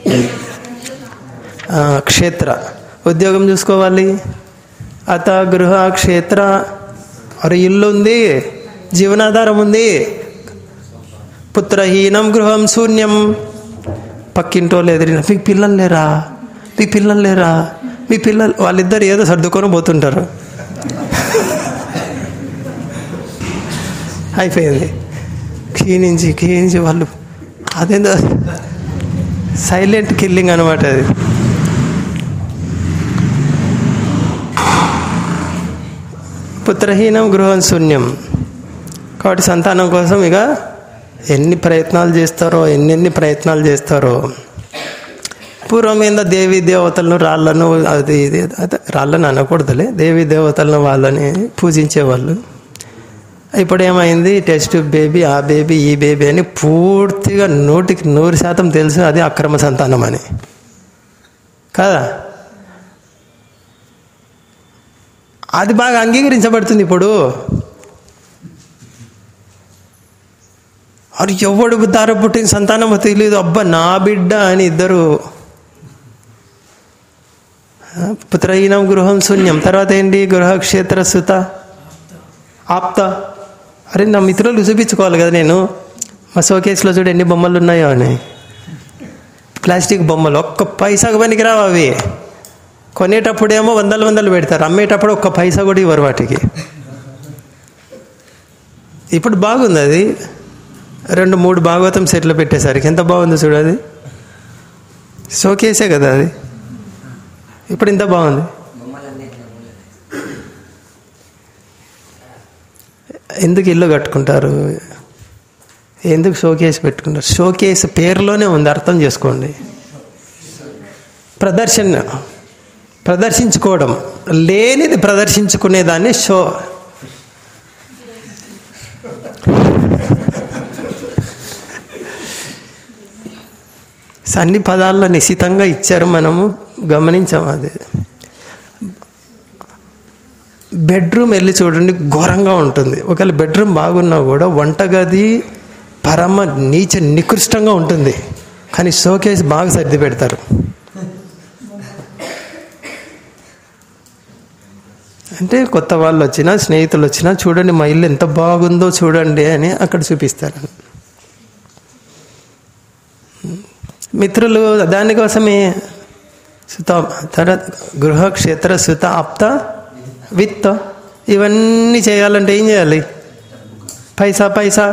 ఆ, క్షేత్ర ఉద్యోగం చూసుకోవాలి అత గృహ క్షేత్ర అరే ఇల్లు ఉంది జీవనాధారం ఉంది పుత్రహీనం గృహం శూన్యం పక్కింటోళ్ళు ఎదిరిన మీకు పిల్లలు లేరా మీకు పిల్లలు లేరా మీ పిల్లలు వాళ్ళిద్దరు ఏదో సర్దుకొని పోతుంటారు అయిపోయింది క్షీణించి క్షీణించి వాళ్ళు అదేందో సైలెంట్ కిల్లింగ్ అనమాట అది పుత్రహీనం గృహం శూన్యం కాబట్టి సంతానం కోసం ఇక ఎన్ని ప్రయత్నాలు చేస్తారో ఎన్నెన్ని ప్రయత్నాలు చేస్తారో పూర్వం ఏందో దేవి దేవతలను రాళ్ళను అది ఇది అదే రాళ్ళని అనకూడదులే దేవి దేవతలను వాళ్ళని పూజించేవాళ్ళు ఇప్పుడు ఏమైంది టెస్ట్ బేబీ ఆ బేబీ ఈ బేబీ అని పూర్తిగా నూటికి నూరు శాతం తెలుసు అది అక్రమ సంతానం అని కదా అది బాగా అంగీకరించబడుతుంది ఇప్పుడు అది ఎవడు దార పుట్టిన సంతానమో తెలియదు అబ్బా నా బిడ్డ అని ఇద్దరు ఆ, పుత్రహీనం గృహం శూన్యం తర్వాత ఏంటి గృహక్షేత్ర సుత ఆప్త అరే నా మిత్రులు చూపించుకోవాలి కదా నేను మా షోకేస్లో చూడు ఎన్ని బొమ్మలు ఉన్నాయో అని ప్లాస్టిక్ బొమ్మలు ఒక్క పైసాకు పనికి రావు అవి కొనేటప్పుడేమో వందలు వందలు పెడతారు అమ్మేటప్పుడు ఒక్క పైసా కూడా ఇవ్వరు వాటికి ఇప్పుడు బాగుంది అది రెండు మూడు భాగవతం సెట్లు పెట్టేసరికి ఎంత బాగుంది చూడది షోకేసే కదా అది ఇప్పుడు ఇంత బాగుంది బొమ్మలన్నింటిలో మూలనే. ఎందుకు ఇల్లు కట్టుకుంటారు ఎందుకు షోకేస్ పెట్టుకుంటారు షోకేస్ పేరులోనే ఉంది అర్థం చేసుకోండి ప్రదర్శన ప్రదర్శించుకోవడం లేనిది ప్రదర్శించుకునేదాన్ని షో అన్ని పదాల్లో నిశితంగా ఇచ్చారు మనము గమనించాము అది బెడ్రూమ్ వెళ్ళి చూడండి ఘోరంగా ఉంటుంది ఒకవేళ బెడ్రూమ్ బాగున్నా కూడా వంటగది పరమ నీచ నికృష్టంగా ఉంటుంది కానీ షోకేస్ బాగా సర్ది పెడతారు అంటే కొత్త వాళ్ళు వచ్చినా స్నేహితులు వచ్చినా చూడండి మా ఇల్లు ఎంత బాగుందో చూడండి అని అక్కడ చూపిస్తారు మిత్రులు దానికోసమే సుత తర్వాత గృహక్షేత్ర సుత ఆప్త విత్త ఇవన్నీ చేయాలంటే ఏం చేయాలి పైసా పైసా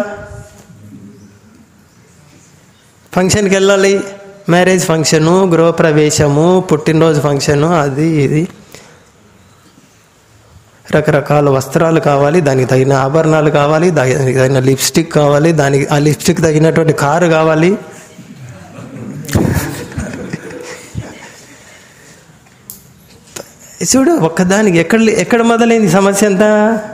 ఫంక్షన్కి వెళ్ళాలి మ్యారేజ్ ఫంక్షను గృహప్రవేశము పుట్టినరోజు ఫంక్షను అది ఇది రకరకాల వస్త్రాలు కావాలి దానికి తగిన ఆభరణాలు కావాలి దానికి తగిన లిప్స్టిక్ కావాలి దానికి ఆ లిప్స్టిక్ తగినటువంటి కారు కావాలి చూడు ఒక్కదానికి ఎక్కడ ఎక్కడ మొదలైంది సమస్య అంతా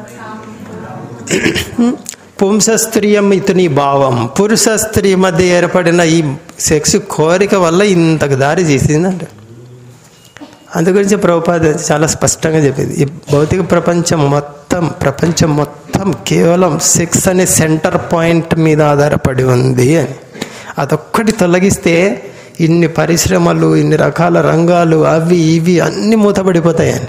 పుంస స్త్రీయం ఇతని భావం పురుష స్త్రీ మధ్య ఏర్పడిన ఈ సెక్స్ కోరిక వల్ల ఇంతకు దారి చేసిందంట అందు గురించి ప్రభుపాద చాలా స్పష్టంగా చెప్పింది ఈ భౌతిక ప్రపంచం మొత్తం ప్రపంచం మొత్తం కేవలం సెక్స్ అనే సెంటర్ పాయింట్ మీద ఆధారపడి ఉంది అని అదొక్కటి తొలగిస్తే ఇన్ని పరిశ్రమలు ఇన్ని రకాల రంగాలు అవి ఇవి అన్నీ మూతపడిపోతాయని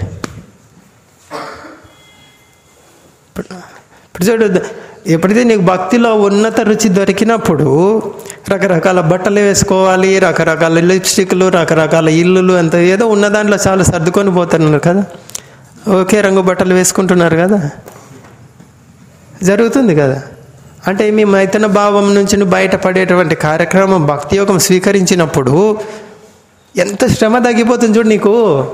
ఇప్పుడు ఇప్పుడు చూడు ఎప్పుడైతే నీకు భక్తిలో ఉన్నత రుచి దొరికినప్పుడు రకరకాల బట్టలు వేసుకోవాలి రకరకాల లిప్స్టిక్లు రకరకాల ఇల్లులు అంత ఏదో ఉన్న దాంట్లో చాలా సర్దుకొని పోతున్నారు కదా ఒకే రంగు బట్టలు వేసుకుంటున్నారు కదా జరుగుతుంది కదా అంటే మీ మైతన భావం నుంచి నువ్వు బయటపడేటువంటి కార్యక్రమం భక్తి యోగం స్వీకరించినప్పుడు ఎంత శ్రమ తగ్గిపోతుంది చూడు నీకు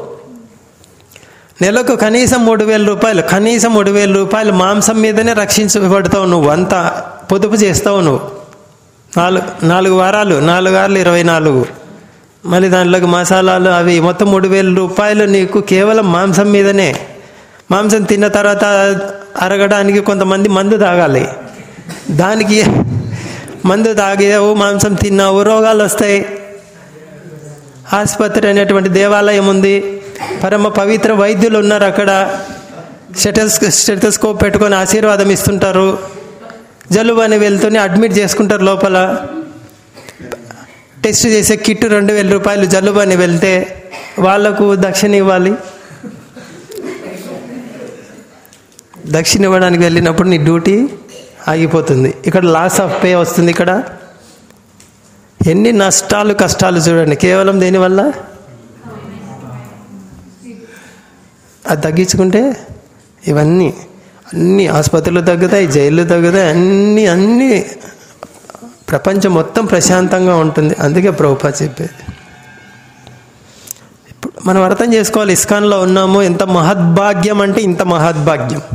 నెలకు కనీసం మూడు వేల రూపాయలు కనీసం మూడు వేల రూపాయలు మాంసం మీదనే రక్షించబడతావు నువ్వు అంతా పొదుపు చేస్తావు నువ్వు నాలుగు నాలుగు వారాలు నాలుగు వారాలు ఇరవై నాలుగు మళ్ళీ దాంట్లోకి మసాలాలు అవి మొత్తం మూడు వేల రూపాయలు నీకు కేవలం మాంసం మీదనే మాంసం తిన్న తర్వాత అరగడానికి కొంతమంది మందు తాగాలి దానికి మందు తాగావు మాంసం తిన్నావు రోగాలు వస్తాయి ఆసుపత్రి అనేటువంటి దేవాలయం ఉంది పరమ పవిత్ర వైద్యులు ఉన్నారు అక్కడ స్టెటస్ స్టెటస్కోప్ పెట్టుకొని ఆశీర్వాదం ఇస్తుంటారు జలుబు అని వెళ్తూనే అడ్మిట్ చేసుకుంటారు లోపల టెస్ట్ చేసే కిట్ రెండు వేల రూపాయలు జలుబు అని వెళ్తే వాళ్లకు దక్షిణ ఇవ్వాలి దక్షిణ ఇవ్వడానికి వెళ్ళినప్పుడు నీ డ్యూటీ ఆగిపోతుంది ఇక్కడ లాస్ ఆఫ్ పే వస్తుంది ఇక్కడ ఎన్ని నష్టాలు కష్టాలు చూడండి కేవలం దేనివల్ల అది తగ్గించుకుంటే ఇవన్నీ అన్ని ఆసుపత్రులు తగ్గుతాయి జైళ్ళు తగ్గుతాయి అన్నీ అన్నీ ప్రపంచం మొత్తం ప్రశాంతంగా ఉంటుంది అందుకే ప్రభుపా చెప్పేది ఇప్పుడు మనం అర్థం చేసుకోవాలి ఇస్కాన్లో ఉన్నాము ఎంత మహద్భాగ్యం అంటే ఇంత మహద్భాగ్యం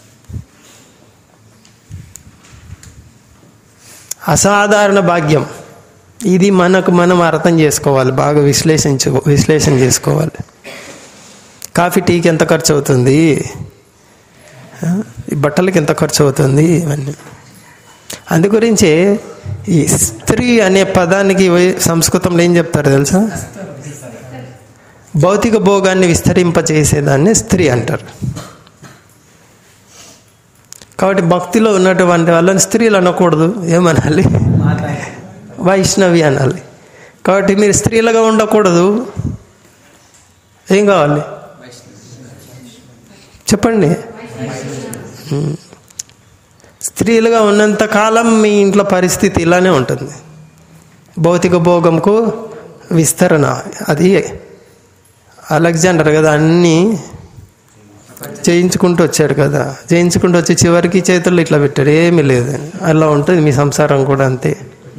అసాధారణ భాగ్యం ఇది మనకు మనం అర్థం చేసుకోవాలి బాగా విశ్లేషించు విశ్లేషణ చేసుకోవాలి కాఫీ టీకి ఎంత ఖర్చు అవుతుంది ఆ, ఈ బట్టలకి ఎంత ఖర్చు అవుతుంది ఇవన్నీ అందు గురించే ఈ స్త్రీ అనే పదానికి వై- సంస్కృతంలో ఏం చెప్తారు తెలుసా భౌతిక భోగాన్ని విస్తరింపచేసేదాన్ని స్త్రీ అంటారు కాబట్టి భక్తిలో ఉన్నటువంటి వాళ్ళని స్త్రీలు అనకూడదు ఏమనాలి వైష్ణవి అనాలి కాబట్టి మీరు స్త్రీలుగా ఉండకూడదు ఏం కావాలి చెప్పండి ఉమ్. స్త్రీలుగా ఉన్నంత కాలం మీ ఇంట్లో పరిస్థితి ఇలానే ఉంటుంది భౌతిక భోగంకు విస్తరణ అది అలెగ్జాండర్ కదా అన్నీ చేయించుకుంటూ వచ్చాడు కదా చేయించుకుంటూ వచ్చి చివరికి చేతుల్లో ఇట్లా పెట్టాడు ఏమీ లేదు అలా ఉంటుంది మీ సంసారం కూడా అంతే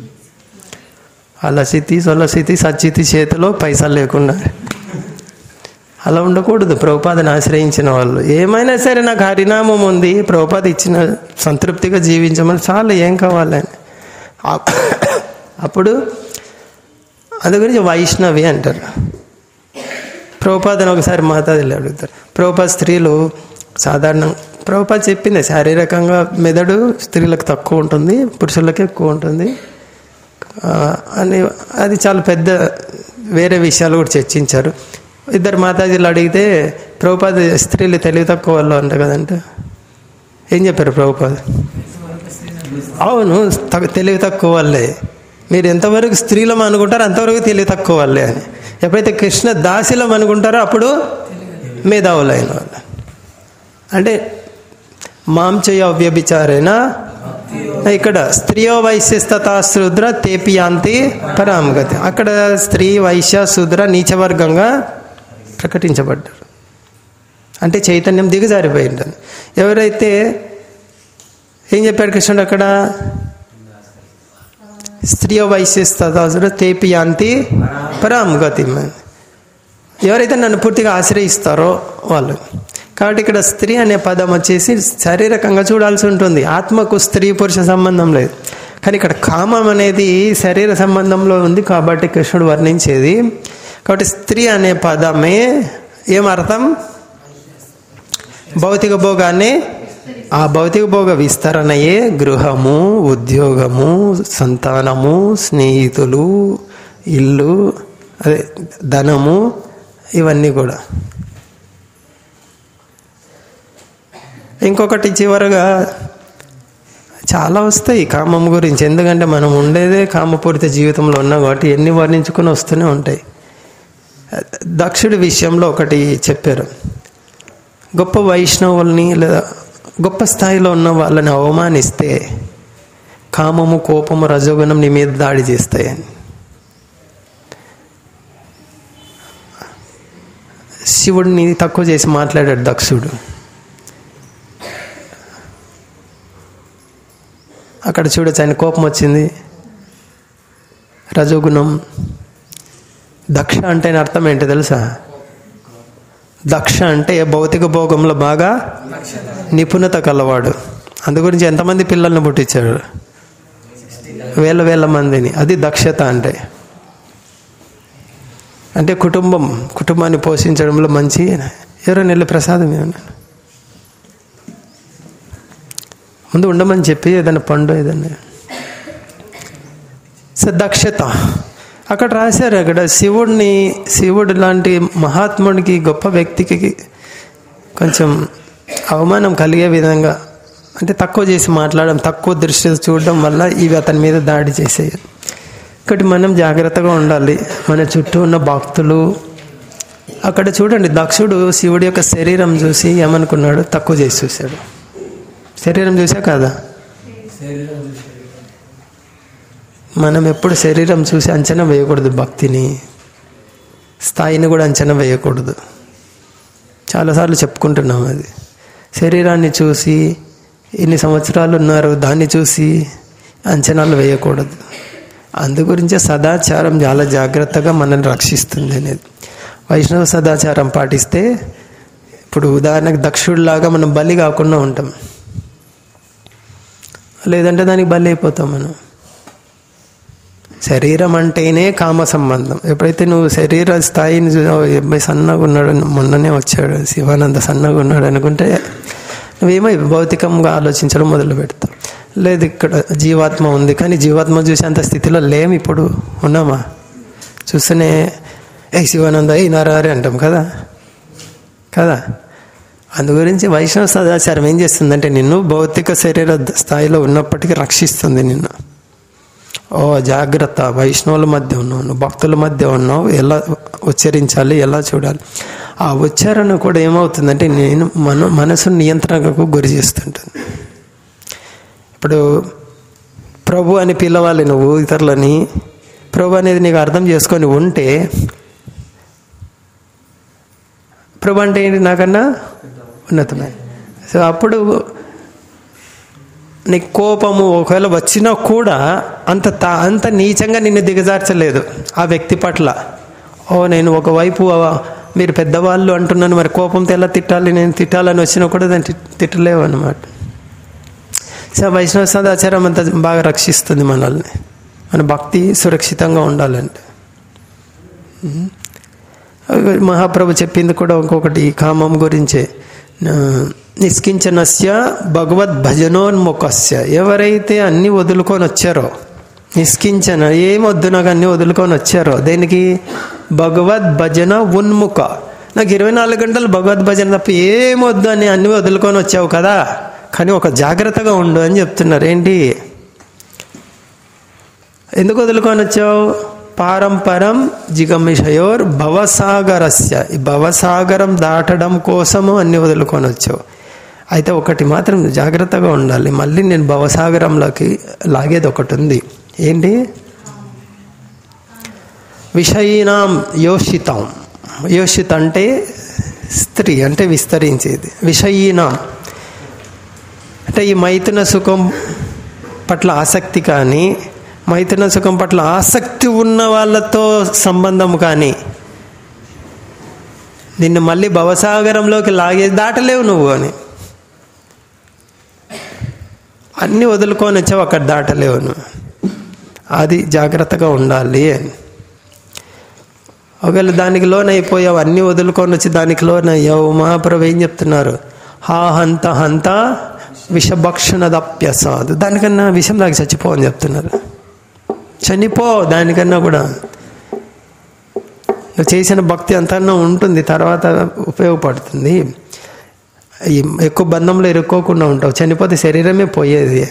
అలసితి సొలసితి సచ్చితి చేతిలో పైసలు లేకుండా అలా ఉండకూడదు ప్రభుపాదని ఆశ్రయించిన వాళ్ళు ఏమైనా సరే నాకు హరినామం ఉంది ప్రభుపాద ఇచ్చిన సంతృప్తిగా జీవించమని చాలా ఏం కావాలని ఆ- అప్పుడు అందు గురించి వైష్ణవి అంటారు ప్రభుపాదని ఒకసారి మాతాదిల్లు అడుగుతారు ప్రభుపాద స్త్రీలు సాధారణం ప్రభుపాద చెప్పింది శారీరకంగా మెదడు స్త్రీలకు తక్కువ ఉంటుంది పురుషులకు ఎక్కువ ఉంటుంది ఆ, అని అది చాలా పెద్ద వేరే విషయాలు కూడా చర్చించారు ఇద్దరు మాతాజీలు అడిగితే ప్రభుపాద స్త్రీలు తెలివి తక్కువ వాళ్ళు అంట కదంట ఏం చెప్పారు ప్రభుపాద అవును తగ- తెలివి తక్కువ వాళ్ళే మీరు ఎంతవరకు స్త్రీలం అనుకుంటారో అంతవరకు తెలివి తక్కువ వాళ్ళే అని ఎప్పుడైతే కృష్ణ దాసిలం అనుకుంటారో అప్పుడు మేధావులైన వాళ్ళు అంటే మాం చేయ వ్యభిచారేనా ఇక్కడ స్త్రీయో వైశ్యస్తతా శూద్ర తేపియాంతి పరామగతి అక్కడ స్త్రీ వైశ్య శూద్ర నీచవర్గంగా ప్రకటించబడ్డారు అంటే చైతన్యం దిగజారిపోయింది ఎవరైతే ఏం చెప్పాడు కృష్ణుడు అక్కడ స్త్రీయో వైశ్యస్తతా శూద్ర తేపియాంతి పరామగతి ఎవరైతే నన్ను పూర్తిగా ఆశ్రయిస్తారో వాళ్ళు కాబట్టి ఇక్కడ స్త్రీ అనే పదం వచ్చేసి శారీరకంగా చూడాల్సి ఉంటుంది ఆత్మకు స్త్రీ పురుష సంబంధం లేదు కానీ ఇక్కడ కామం అనేది శరీర సంబంధంలో ఉంది కాబట్టి కృష్ణుడు వర్ణించేది కాబట్టి స్త్రీ అనే పదమే ఏమర్థం భౌతిక భోగాన్ని ఆ భౌతిక భోగ విస్తరణయే గృహము ఉద్యోగము సంతానము స్నేహితులు ఇల్లు అదే ధనము ఇవన్నీ కూడా ఇంకొకటి చివరగా చాలా వస్తాయి కామం గురించి ఎందుకంటే మనం ఉండేదే కామపూరిత జీవితంలో ఉన్నాం కాబట్టి ఎన్ని వర్ణించుకుని వస్తూనే ఉంటాయి దక్షుడి విషయంలో ఒకటి చెప్పారు గొప్ప వైష్ణవుల్ని లేదా గొప్ప స్థాయిలో ఉన్న వాళ్ళని అవమానిస్తే కామము కోపము రజోగుణం నీ మీద దాడి చేస్తాయని శివుడిని తక్కువ చేసి మాట్లాడాడు దక్షుడు అక్కడ చూడొచ్చు ఆయన కోపం వచ్చింది రజోగుణం దక్ష అంటే అర్థం ఏంటి తెలుసా దక్ష అంటే భౌతిక భోగంలో బాగా నిపుణత కలవాడు అందు గురించి ఎంతమంది పిల్లల్ని పుట్టించాడు వేల వేల మందిని అది దక్షత అంటే అంటే కుటుంబం కుటుంబాన్ని పోషించడంలో మంచి ఎవరో నెల్లి ప్రసాదం ఏమన్నా ముందు ఉండమని చెప్పి ఏదైనా పండు ఏదైనా సో దక్షత అక్కడ రాశారు అక్కడ శివుడిని శివుడు లాంటి మహాత్ముడికి గొప్ప వ్యక్తికి కొంచెం అవమానం కలిగే విధంగా అంటే తక్కువ చేసి మాట్లాడడం తక్కువ దృష్టి చూడడం వల్ల ఇవి అతని మీద దాడి చేసేవి కాబట్టి మనం జాగ్రత్తగా ఉండాలి మన చుట్టూ ఉన్న భక్తులు అక్కడ చూడండి దక్షుడు శివుడి యొక్క శరీరం చూసి ఏమనుకున్నాడు తక్కువ చేసి చూశాడు శరీరం చూసా కాదా మనం ఎప్పుడు శరీరం చూసి అంచనా వేయకూడదు భక్తిని స్థాయిని కూడా అంచనా వేయకూడదు చాలాసార్లు చెప్పుకుంటున్నాం అది శరీరాన్ని చూసి ఎన్ని సంవత్సరాలు ఉన్నారు దాన్ని చూసి అంచనాలు వేయకూడదు అందు గురించే సదాచారం చాలా జాగ్రత్తగా మనల్ని రక్షిస్తుంది అనేది వైష్ణవ సదాచారం పాటిస్తే ఇప్పుడు ఉదాహరణకు దక్షుడిలాగా మనం బలి కాకుండా ఉంటాం లేదంటే దానికి బలి అయిపోతాం మనం శరీరం అంటేనే కామ సంబంధం ఎప్పుడైతే నువ్వు శరీర స్థాయిని చూ- ఓ, ఈ అబ్బాయి సన్నగా ఉన్నాడు మొన్ననే వచ్చాడు శివానంద సన్నగా ఉన్నాడు అనుకుంటే నువ్వేమో భౌతికంగా ఆలోచించడం మొదలు పెడతావు లేదు ఇక్కడ జీవాత్మ ఉంది కానీ జీవాత్మ చూసే అంత స్థితిలో లేము ఇప్పుడు ఉన్నామా చూస్తేనే ఏ శివానంద ఏ నరహరి అంటాం కదా కదా అందు గురించి వైష్ణవ సదాచారం ఏం చేస్తుందంటే నిన్ను భౌతిక శరీర స్థాయిలో ఉన్నప్పటికీ రక్షిస్తుంది నిన్ను ఓ జాగ్రత్త వైష్ణవుల మధ్య ఉన్నావు నువ్వు భక్తుల మధ్య ఉన్నావు ఎలా ఉచ్చరించాలి ఎలా చూడాలి ఆ ఉచ్చారణ కూడా ఏమవుతుందంటే నేను మన మనసు నియంత్రణకు గురి చేస్తుంటుంది ఇప్పుడు ప్రభు అని పిలవాలి నువ్వు ఇతరులని ప్రభు అనేది నీకు అర్థం చేసుకొని ఉంటే ప్రభు అంటే ఏంటి నాకన్నా ఉన్నతమైన సో అప్పుడు నీ కోపము ఒకవేళ వచ్చినా కూడా అంత తా అంత నీచంగా నిన్ను దిగజార్చలేదు ఆ వ్యక్తి పట్ల ఓ నేను ఒకవైపు ఆ- మీరు పెద్దవాళ్ళు అంటున్నాను మరి కోపంతో ఎలా తిట్టాలి నేను తిట్టాలని వచ్చినా కూడా దాన్ని తిట్- తిట్టలేవు అనమాట సో వైష్ణవ సదాచారం అంతా బాగా రక్షిస్తుంది మనల్ని మన భక్తి సురక్షితంగా ఉండాలంటే ఉమ్. మహాప్రభు చెప్పింది కూడా ఇంకొకటి కామం గురించే ఆ, నిష్కించనస్య భగవద్ భజనోన్ముఖస్య ఎవరైతే అన్ని వదులుకొని వచ్చారో నిష్కించన ఏం వద్దు నాకు అన్ని వదులుకొని వచ్చారో దేనికి భగవద్ భజన ఉన్ముఖ నాకు ఇరవై నాలుగు గంటలు భగవద్ భజన తప్ప ఏం వద్దు అని అన్ని వదులుకొని వచ్చావు కదా కానీ ఒక జాగ్రత్తగా ఉండు అని చెప్తున్నారు ఏంటి ఎందుకు వదులుకొని వచ్చావు పారంపరం జిగమిషయోర్ భవసాగరస్య ఈ భవసాగరం దాటడం కోసము అన్ని వదులుకొని వచ్చావు అయితే ఒకటి మాత్రం జాగ్రత్తగా ఉండాలి మళ్ళీ నేను భవసాగరంలోకి లాగేది ఒకటి ఉంది ఏంటి విషయీనాం యోషితం యోషిత అంటే స్త్రీ అంటే విస్తరించేది విషయీనాం అంటే ఈ మైథున సుఖం పట్ల ఆసక్తి కానీ మైథున సుఖం పట్ల ఆసక్తి ఉన్న వాళ్ళతో సంబంధం కానీ నిన్ను మళ్ళీ భవసాగరంలోకి లాగే దాటలేవు నువ్వు అని అన్నీ వదులుకొని వచ్చావు అక్కడ దాటలేవు నువ్వు అది జాగ్రత్తగా ఉండాలి అని ఒకవేళ దానికి లోన్ అయిపోయావు అన్నీ వదులుకొని వచ్చి దానికి లోన్ అయ్యావు మహాప్రభు ఏం చెప్తున్నారు హా హంత హంత విషభక్షణ దప్యసాదు దానికన్నా విషం దాకా చచ్చిపో అని చెప్తున్నారు చనిపో దానికన్నా కూడా నువ్వు చేసిన భక్తి అంతా ఉంటుంది తర్వాత ఉపయోగపడుతుంది ఈ ఎక్కువ బంధంలో ఇరుక్కోకుండా ఉంటావు చనిపోతే శరీరమే పోయేది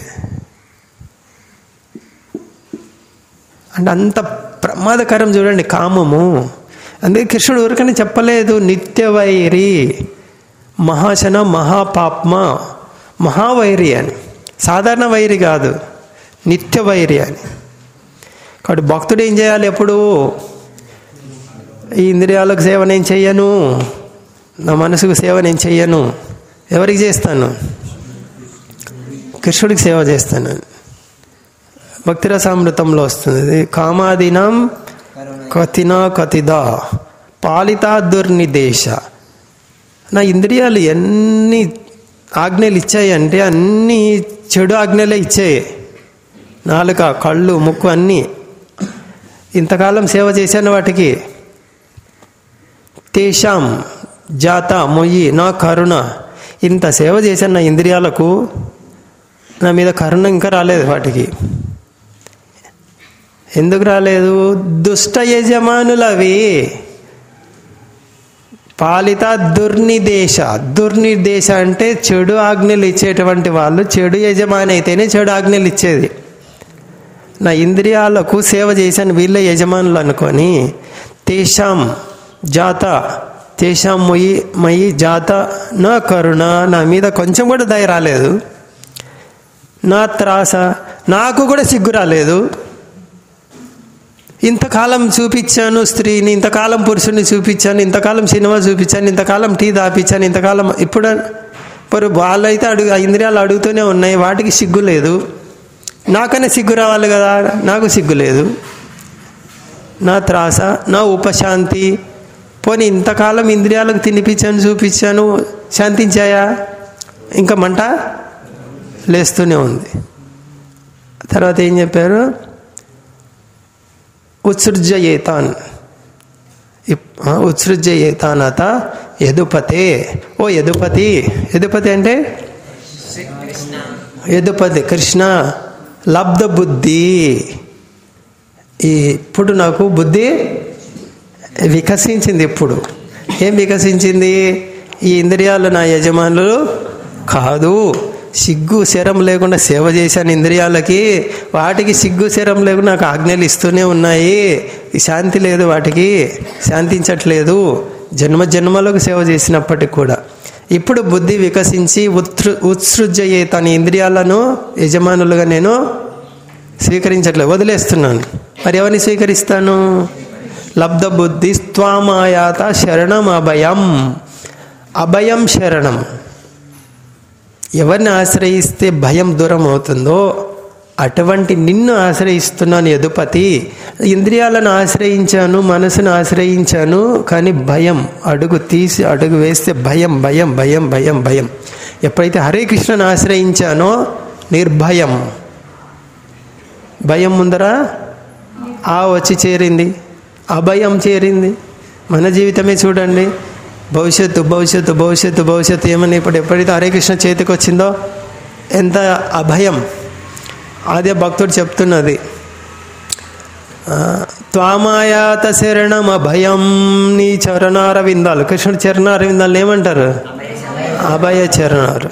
అంటే అంత ప్రమాదకరం చూడండి కామము అందుకే కృష్ణుడు ఊరికనే చెప్పలేదు నిత్యవైరి మహాశన మహాపాప్మ మహావైరి అని సాధారణ వైరి కాదు నిత్యవైరి అని కాబట్టి భక్తుడు ఏం చేయాలి ఎప్పుడు ఈ ఇంద్రియాలకు సేవ నేను చెయ్యను నా మనసుకు సేవ నేను చెయ్యను ఎవరికి చేస్తాను కృష్ణుడికి సేవ చేస్తాను భక్తిరసామృతంలో వస్తుంది ఇది కామాదినం కతినా కతిదా పాలితా దుర్నిదేశ నా ఇంద్రియాలు ఎన్ని ఆజ్ఞలు ఇచ్చాయి అంటే అన్ని చెడు ఆజ్ఞలే ఇచ్చాయి నాలుక కళ్ళు ముక్కు అన్నీ ఇంతకాలం సేవ చేశాను వాటికి తేషాం జాత మొయ్యి నా కరుణ ఇంత సేవ చేశాను నా ఇంద్రియాలకు నా మీద కరుణ ఇంకా రాలేదు వాటికి ఎందుకు రాలేదు దుష్ట యజమానులవి పాలిత దుర్నిదేశ దుర్నిదేశ అంటే చెడు ఆజ్ఞలు ఇచ్చేటువంటి వాళ్ళు చెడు యజమాని అయితేనే చెడు ఆజ్ఞలు ఇచ్చేది నా ఇంద్రియాలకు సేవ చేశాను వీళ్ళే యజమానులు అనుకొని తేషాం జాత తేషాం మొయ్యి మయి జాత నా కరుణ నా మీద కొంచెం కూడా దయ రాలేదు నా త్రాస నాకు కూడా సిగ్గు రాలేదు ఇంతకాలం చూపించాను స్త్రీని ఇంతకాలం పురుషుని చూపించాను ఇంతకాలం సినిమా చూపించాను ఇంతకాలం టీ దాపించాను ఇంతకాలం ఇప్పుడు మరి వాళ్ళైతే అడుగు ఆ ఇంద్రియాలు అడుగుతూనే ఉన్నాయి వాటికి సిగ్గు లేదు నాకనే సిగ్గు రావాలి కదా నాకు సిగ్గు లేదు నా త్రాస నా ఉపశాంతి పోనీ ఇంతకాలం ఇంద్రియాలకు తినిపించాను చూపించాను శాంతించాయా ఇంకా మంట లేస్తూనే ఉంది తర్వాత ఏం చెప్పారు ఉత్సృజ్యయేతాన్ ఉత్సృజ్యయేతానత యదుపతే ఓ యదుపతి యదుపతి అంటే యదుపతి కృష్ణ లబ్ధ బుద్ధి ఈ ఇప్పుడు నాకు బుద్ధి వికసించింది ఇప్పుడు ఏం వికసించింది ఈ ఇంద్రియాలు నా యజమానులు కాదు సిగ్గు శరం లేకుండా సేవ చేశాను ఇంద్రియాలకి వాటికి సిగ్గు శరం లేకుండా నాకు ఆజ్ఞలు ఇస్తూనే ఉన్నాయి శాంతి లేదు వాటికి శాంతించట్లేదు జన్మ జన్మలకు సేవ చేసినప్పటికి కూడా ఇప్పుడు బుద్ధి వికసించి ఉత్సృ ఉత్సృజ్యయే తన ఇంద్రియాలను యజమానులుగా నేను స్వీకరించట్లేదు వదిలేస్తున్నాను మరి ఎవరిని స్వీకరిస్తాను లబ్ధ బుద్ధి స్వామాయాత శరణం అభయం అభయం శరణం ఎవరిని ఆశ్రయిస్తే భయం దూరం అవుతుందో అటువంటి నిన్ను ఆశ్రయిస్తున్నాను యదుపతి ఇంద్రియాలను ఆశ్రయించాను మనసును ఆశ్రయించాను కానీ భయం అడుగు తీసి అడుగు వేస్తే భయం భయం భయం భయం భయం ఎప్పుడైతే హరే కృష్ణను ఆశ్రయించానో నిర్భయం భయం ముందర ఆ వచ్చి చేరింది అభయం చేరింది మన జీవితమే చూడండి భవిష్యత్తు భవిష్యత్తు భవిష్యత్తు భవిష్యత్తు ఏమని ఇప్పుడు ఎప్పుడైతే హరే కృష్ణ చేతికి వచ్చిందో ఎంత అభయం అదే భక్తుడు చెప్తున్నది ఆ, త్వామాయాత శరణం అభయం నీ చరణార విందాలు కృష్ణుడు చరణార విందాలు ఏమంటారు అభయ చరణారు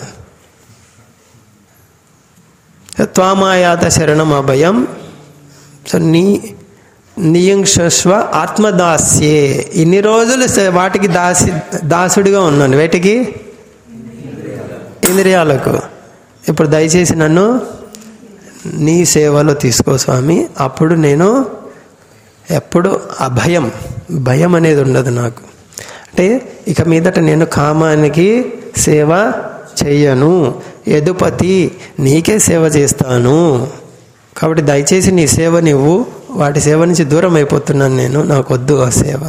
త్వామాయాత శరణం అభయం సో నీ నియంక్షస్వ ఆత్మదాస్యే ఇన్ని రోజులు స- వాటికి దాసి దాసుడిగా ఉన్నాను వేటికి ఇంద్రియాలకు ఇప్పుడు దయచేసి నన్ను నీ సేవలో తీసుకో స్వామి అప్పుడు నేను ఎప్పుడు అభయం భయం అనేది ఉండదు నాకు అంటే ఇక మీదట నేను కామానికి సేవ చెయ్యను యదుపతి నీకే సేవ చేస్తాను కాబట్టి దయచేసి నీ సేవ నువ్వు వాటి సేవ నుంచి దూరం అయిపోతున్నాను నేను నాకు వద్దు ఆ సేవ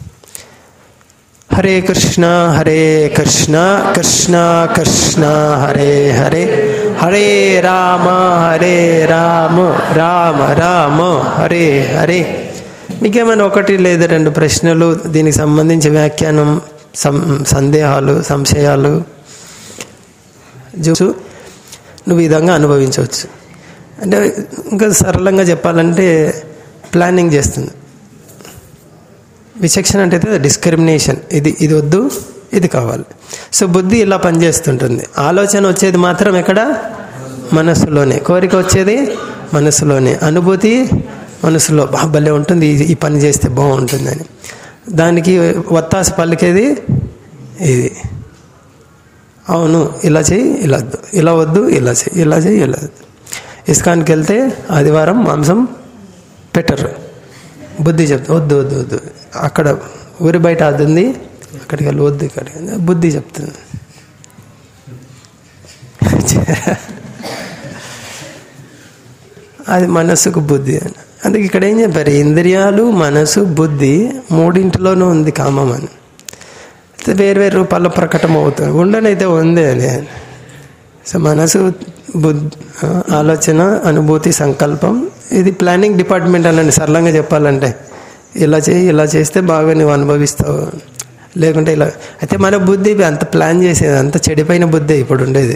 హరే కృష్ణ హరే కృష్ణ కృష్ణ కృష్ణ హరే హరే హరే రామ హరే రామ రామ రామ హరే హరే మీకేమైనా ఒకటి లేదా రెండు ప్రశ్నలు దీనికి సంబంధించి వ్యాఖ్యానం సం సందేహాలు సంశయాలు చూసు నువ్వు ఈ విధంగా అనుభవించవచ్చు అంటే ఇంకా సరళంగా చెప్పాలంటే ప్లానింగ్ చేస్తుంది విచక్షణ అంటే డిస్క్రిమినేషన్ ఇది ఇది వద్దు ఇది కావాలి సో బుద్ధి ఇలా పనిచేస్తుంటుంది ఆలోచన వచ్చేది మాత్రం ఎక్కడ మనసులోనే కోరిక వచ్చేది మనసులోనే అనుభూతి మనసులో "బా, భలే ఉంటుంది ఈ- ఈ పని చేస్తే బాగుంటుందని దానికి వత్తాస పలికేది ఇది అవును ఇలా చెయ్యి ఇలా వద్దు ఇలా వద్దు ఇలా చెయ్యి ఇలా చెయ్యి ఇలా వద్దు ఇస్కాన్కి వెళ్తే ఆదివారం మాంసం పెట్టరు బుద్ధి చెప్తా వద్దు వద్దు వద్దు అక్కడ ఊరి బయట అది ఉంది అక్కడికి వెళ్ళి వద్దు ఇక్కడికి వెళ్ళి. బుద్ధి చెప్తుంది అది మనసుకు బుద్ధి అని అందుకే ఇక్కడ ఏం చెప్పారు ఇంద్రియాలు మనసు బుద్ధి మూడింటిలోనూ ఉంది కామం అని అయితే వేరు వేరు రూపాల్లో ప్రకటన అవుతుంది ఉండనైతే ఉంది అది సో మనసు బుద్ధి ఆలోచన అనుభూతి సంకల్పం ఇది ప్లానింగ్ డిపార్ట్మెంట్ అనండి సరళంగా చెప్పాలంటే ఇలా చేయి ఇలా చేస్తే బాగా నువ్వు అనుభవిస్తావు లేకుంటే ఇలా అయితే మన బుద్ధి అంత ప్లాన్ చేసేది అంత చెడిపోయిన బుద్ధి ఇప్పుడు ఉండేది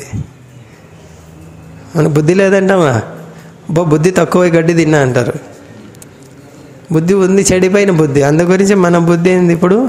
మన బుద్ధి లేదంటామా బో బుద్ధి తక్కువ గడ్డి తిన్నా అంటారు బుద్ధి ఉంది చెడిపోయిన బుద్ధి అందు గురించి మన బుద్ధి ఏంది ఇప్పుడు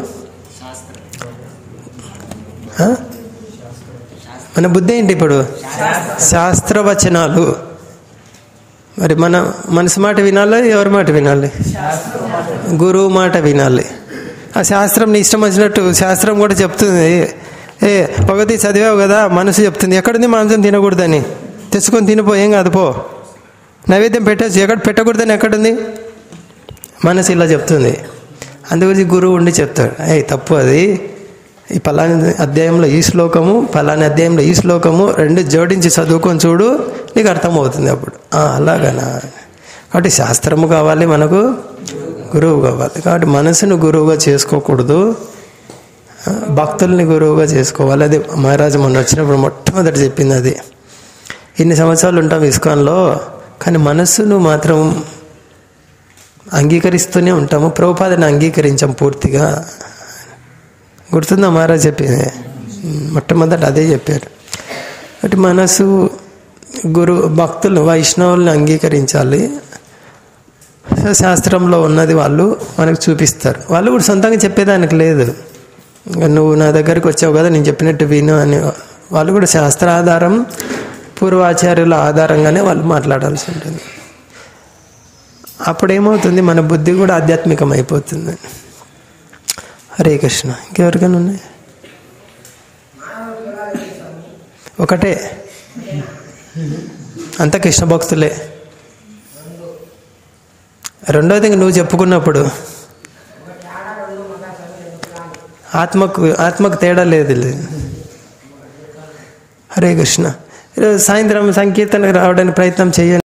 ఆ? మన బుద్ధి ఏంటి ఇప్పుడు శాస్త్రవచనాలు మరి మన మనసు మాట వినాలి ఎవరి మాట వినాలి గురువు మాట వినాలి ఆ శాస్త్రం నీ ఇష్టం వచ్చినట్టు శాస్త్రం కూడా చెప్తుంది ఏ భగవతి చదివావు కదా మనసు చెప్తుంది ఎక్కడుంది మాంసం తినకూడదని తెచ్చుకొని తినిపో ఏం కాదు పో నైవేద్యం పెట్టచ్చు ఎక్కడ పెట్టకూడదని ఎక్కడుంది మనసు ఇలా చెప్తుంది అందుగురించి గురువు ఉండి చెప్తాడు ఏ తప్పు అది ఈ పలాని అధ్యాయంలో ఈ శ్లోకము పలాని అధ్యాయంలో ఈ శ్లోకము రెండు జోడించి చదువుకొని చూడు నీకు అర్థమవుతుంది అప్పుడు "ఆ, అలాగనా కాబట్టి శాస్త్రము కావాలి మనకు గురువు కావాలి కాబట్టి మనసును గురువుగా చేసుకోకూడదు ఆ, భక్తుల్ని గురువుగా చేసుకోవాలి అది మహారాజు మొన్న వచ్చినప్పుడు మొట్టమొదటి చెప్పింది అది ఇన్ని సంవత్సరాలు ఉంటాం ఇస్కాన్లో కానీ మనస్సును మాత్రం అంగీకరిస్తూనే ఉంటాము ప్రభుపాదని అంగీకరించాం పూర్తిగా గుర్తుందా మహారాజ్ చెప్పింది మొట్టమొదట అదే చెప్పారు కాబట్టి మనసు గురు భక్తులు వైష్ణవుల్ని అంగీకరించాలి సో శాస్త్రంలో ఉన్నది వాళ్ళు మనకు చూపిస్తారు వాళ్ళు కూడా సొంతంగా చెప్పేదానికి లేదు ఇంకా నువ్వు నా దగ్గరికి వచ్చావు కదా నేను చెప్పినట్టు విను అని వాళ్ళు కూడా శాస్త్ర ఆధారం పూర్వాచార్యుల ఆధారంగానే వాళ్ళు మాట్లాడాల్సి ఉంటుంది అప్పుడేమవుతుంది మన బుద్ధి కూడా ఆధ్యాత్మికం అయిపోతుంది హరే కృష్ణ ఇంకెవరికైనా ఉన్నాయి ఒకటే అంత కృష్ణ భక్తులే రెండోది ఇంక నువ్వు చెప్పుకున్నప్పుడు ఆత్మకు ఆత్మకు తేడా లేదు హరే కృష్ణ ఈరోజు సాయంత్రం సంకీర్తనకు రావడానికి ప్రయత్నం చేయండి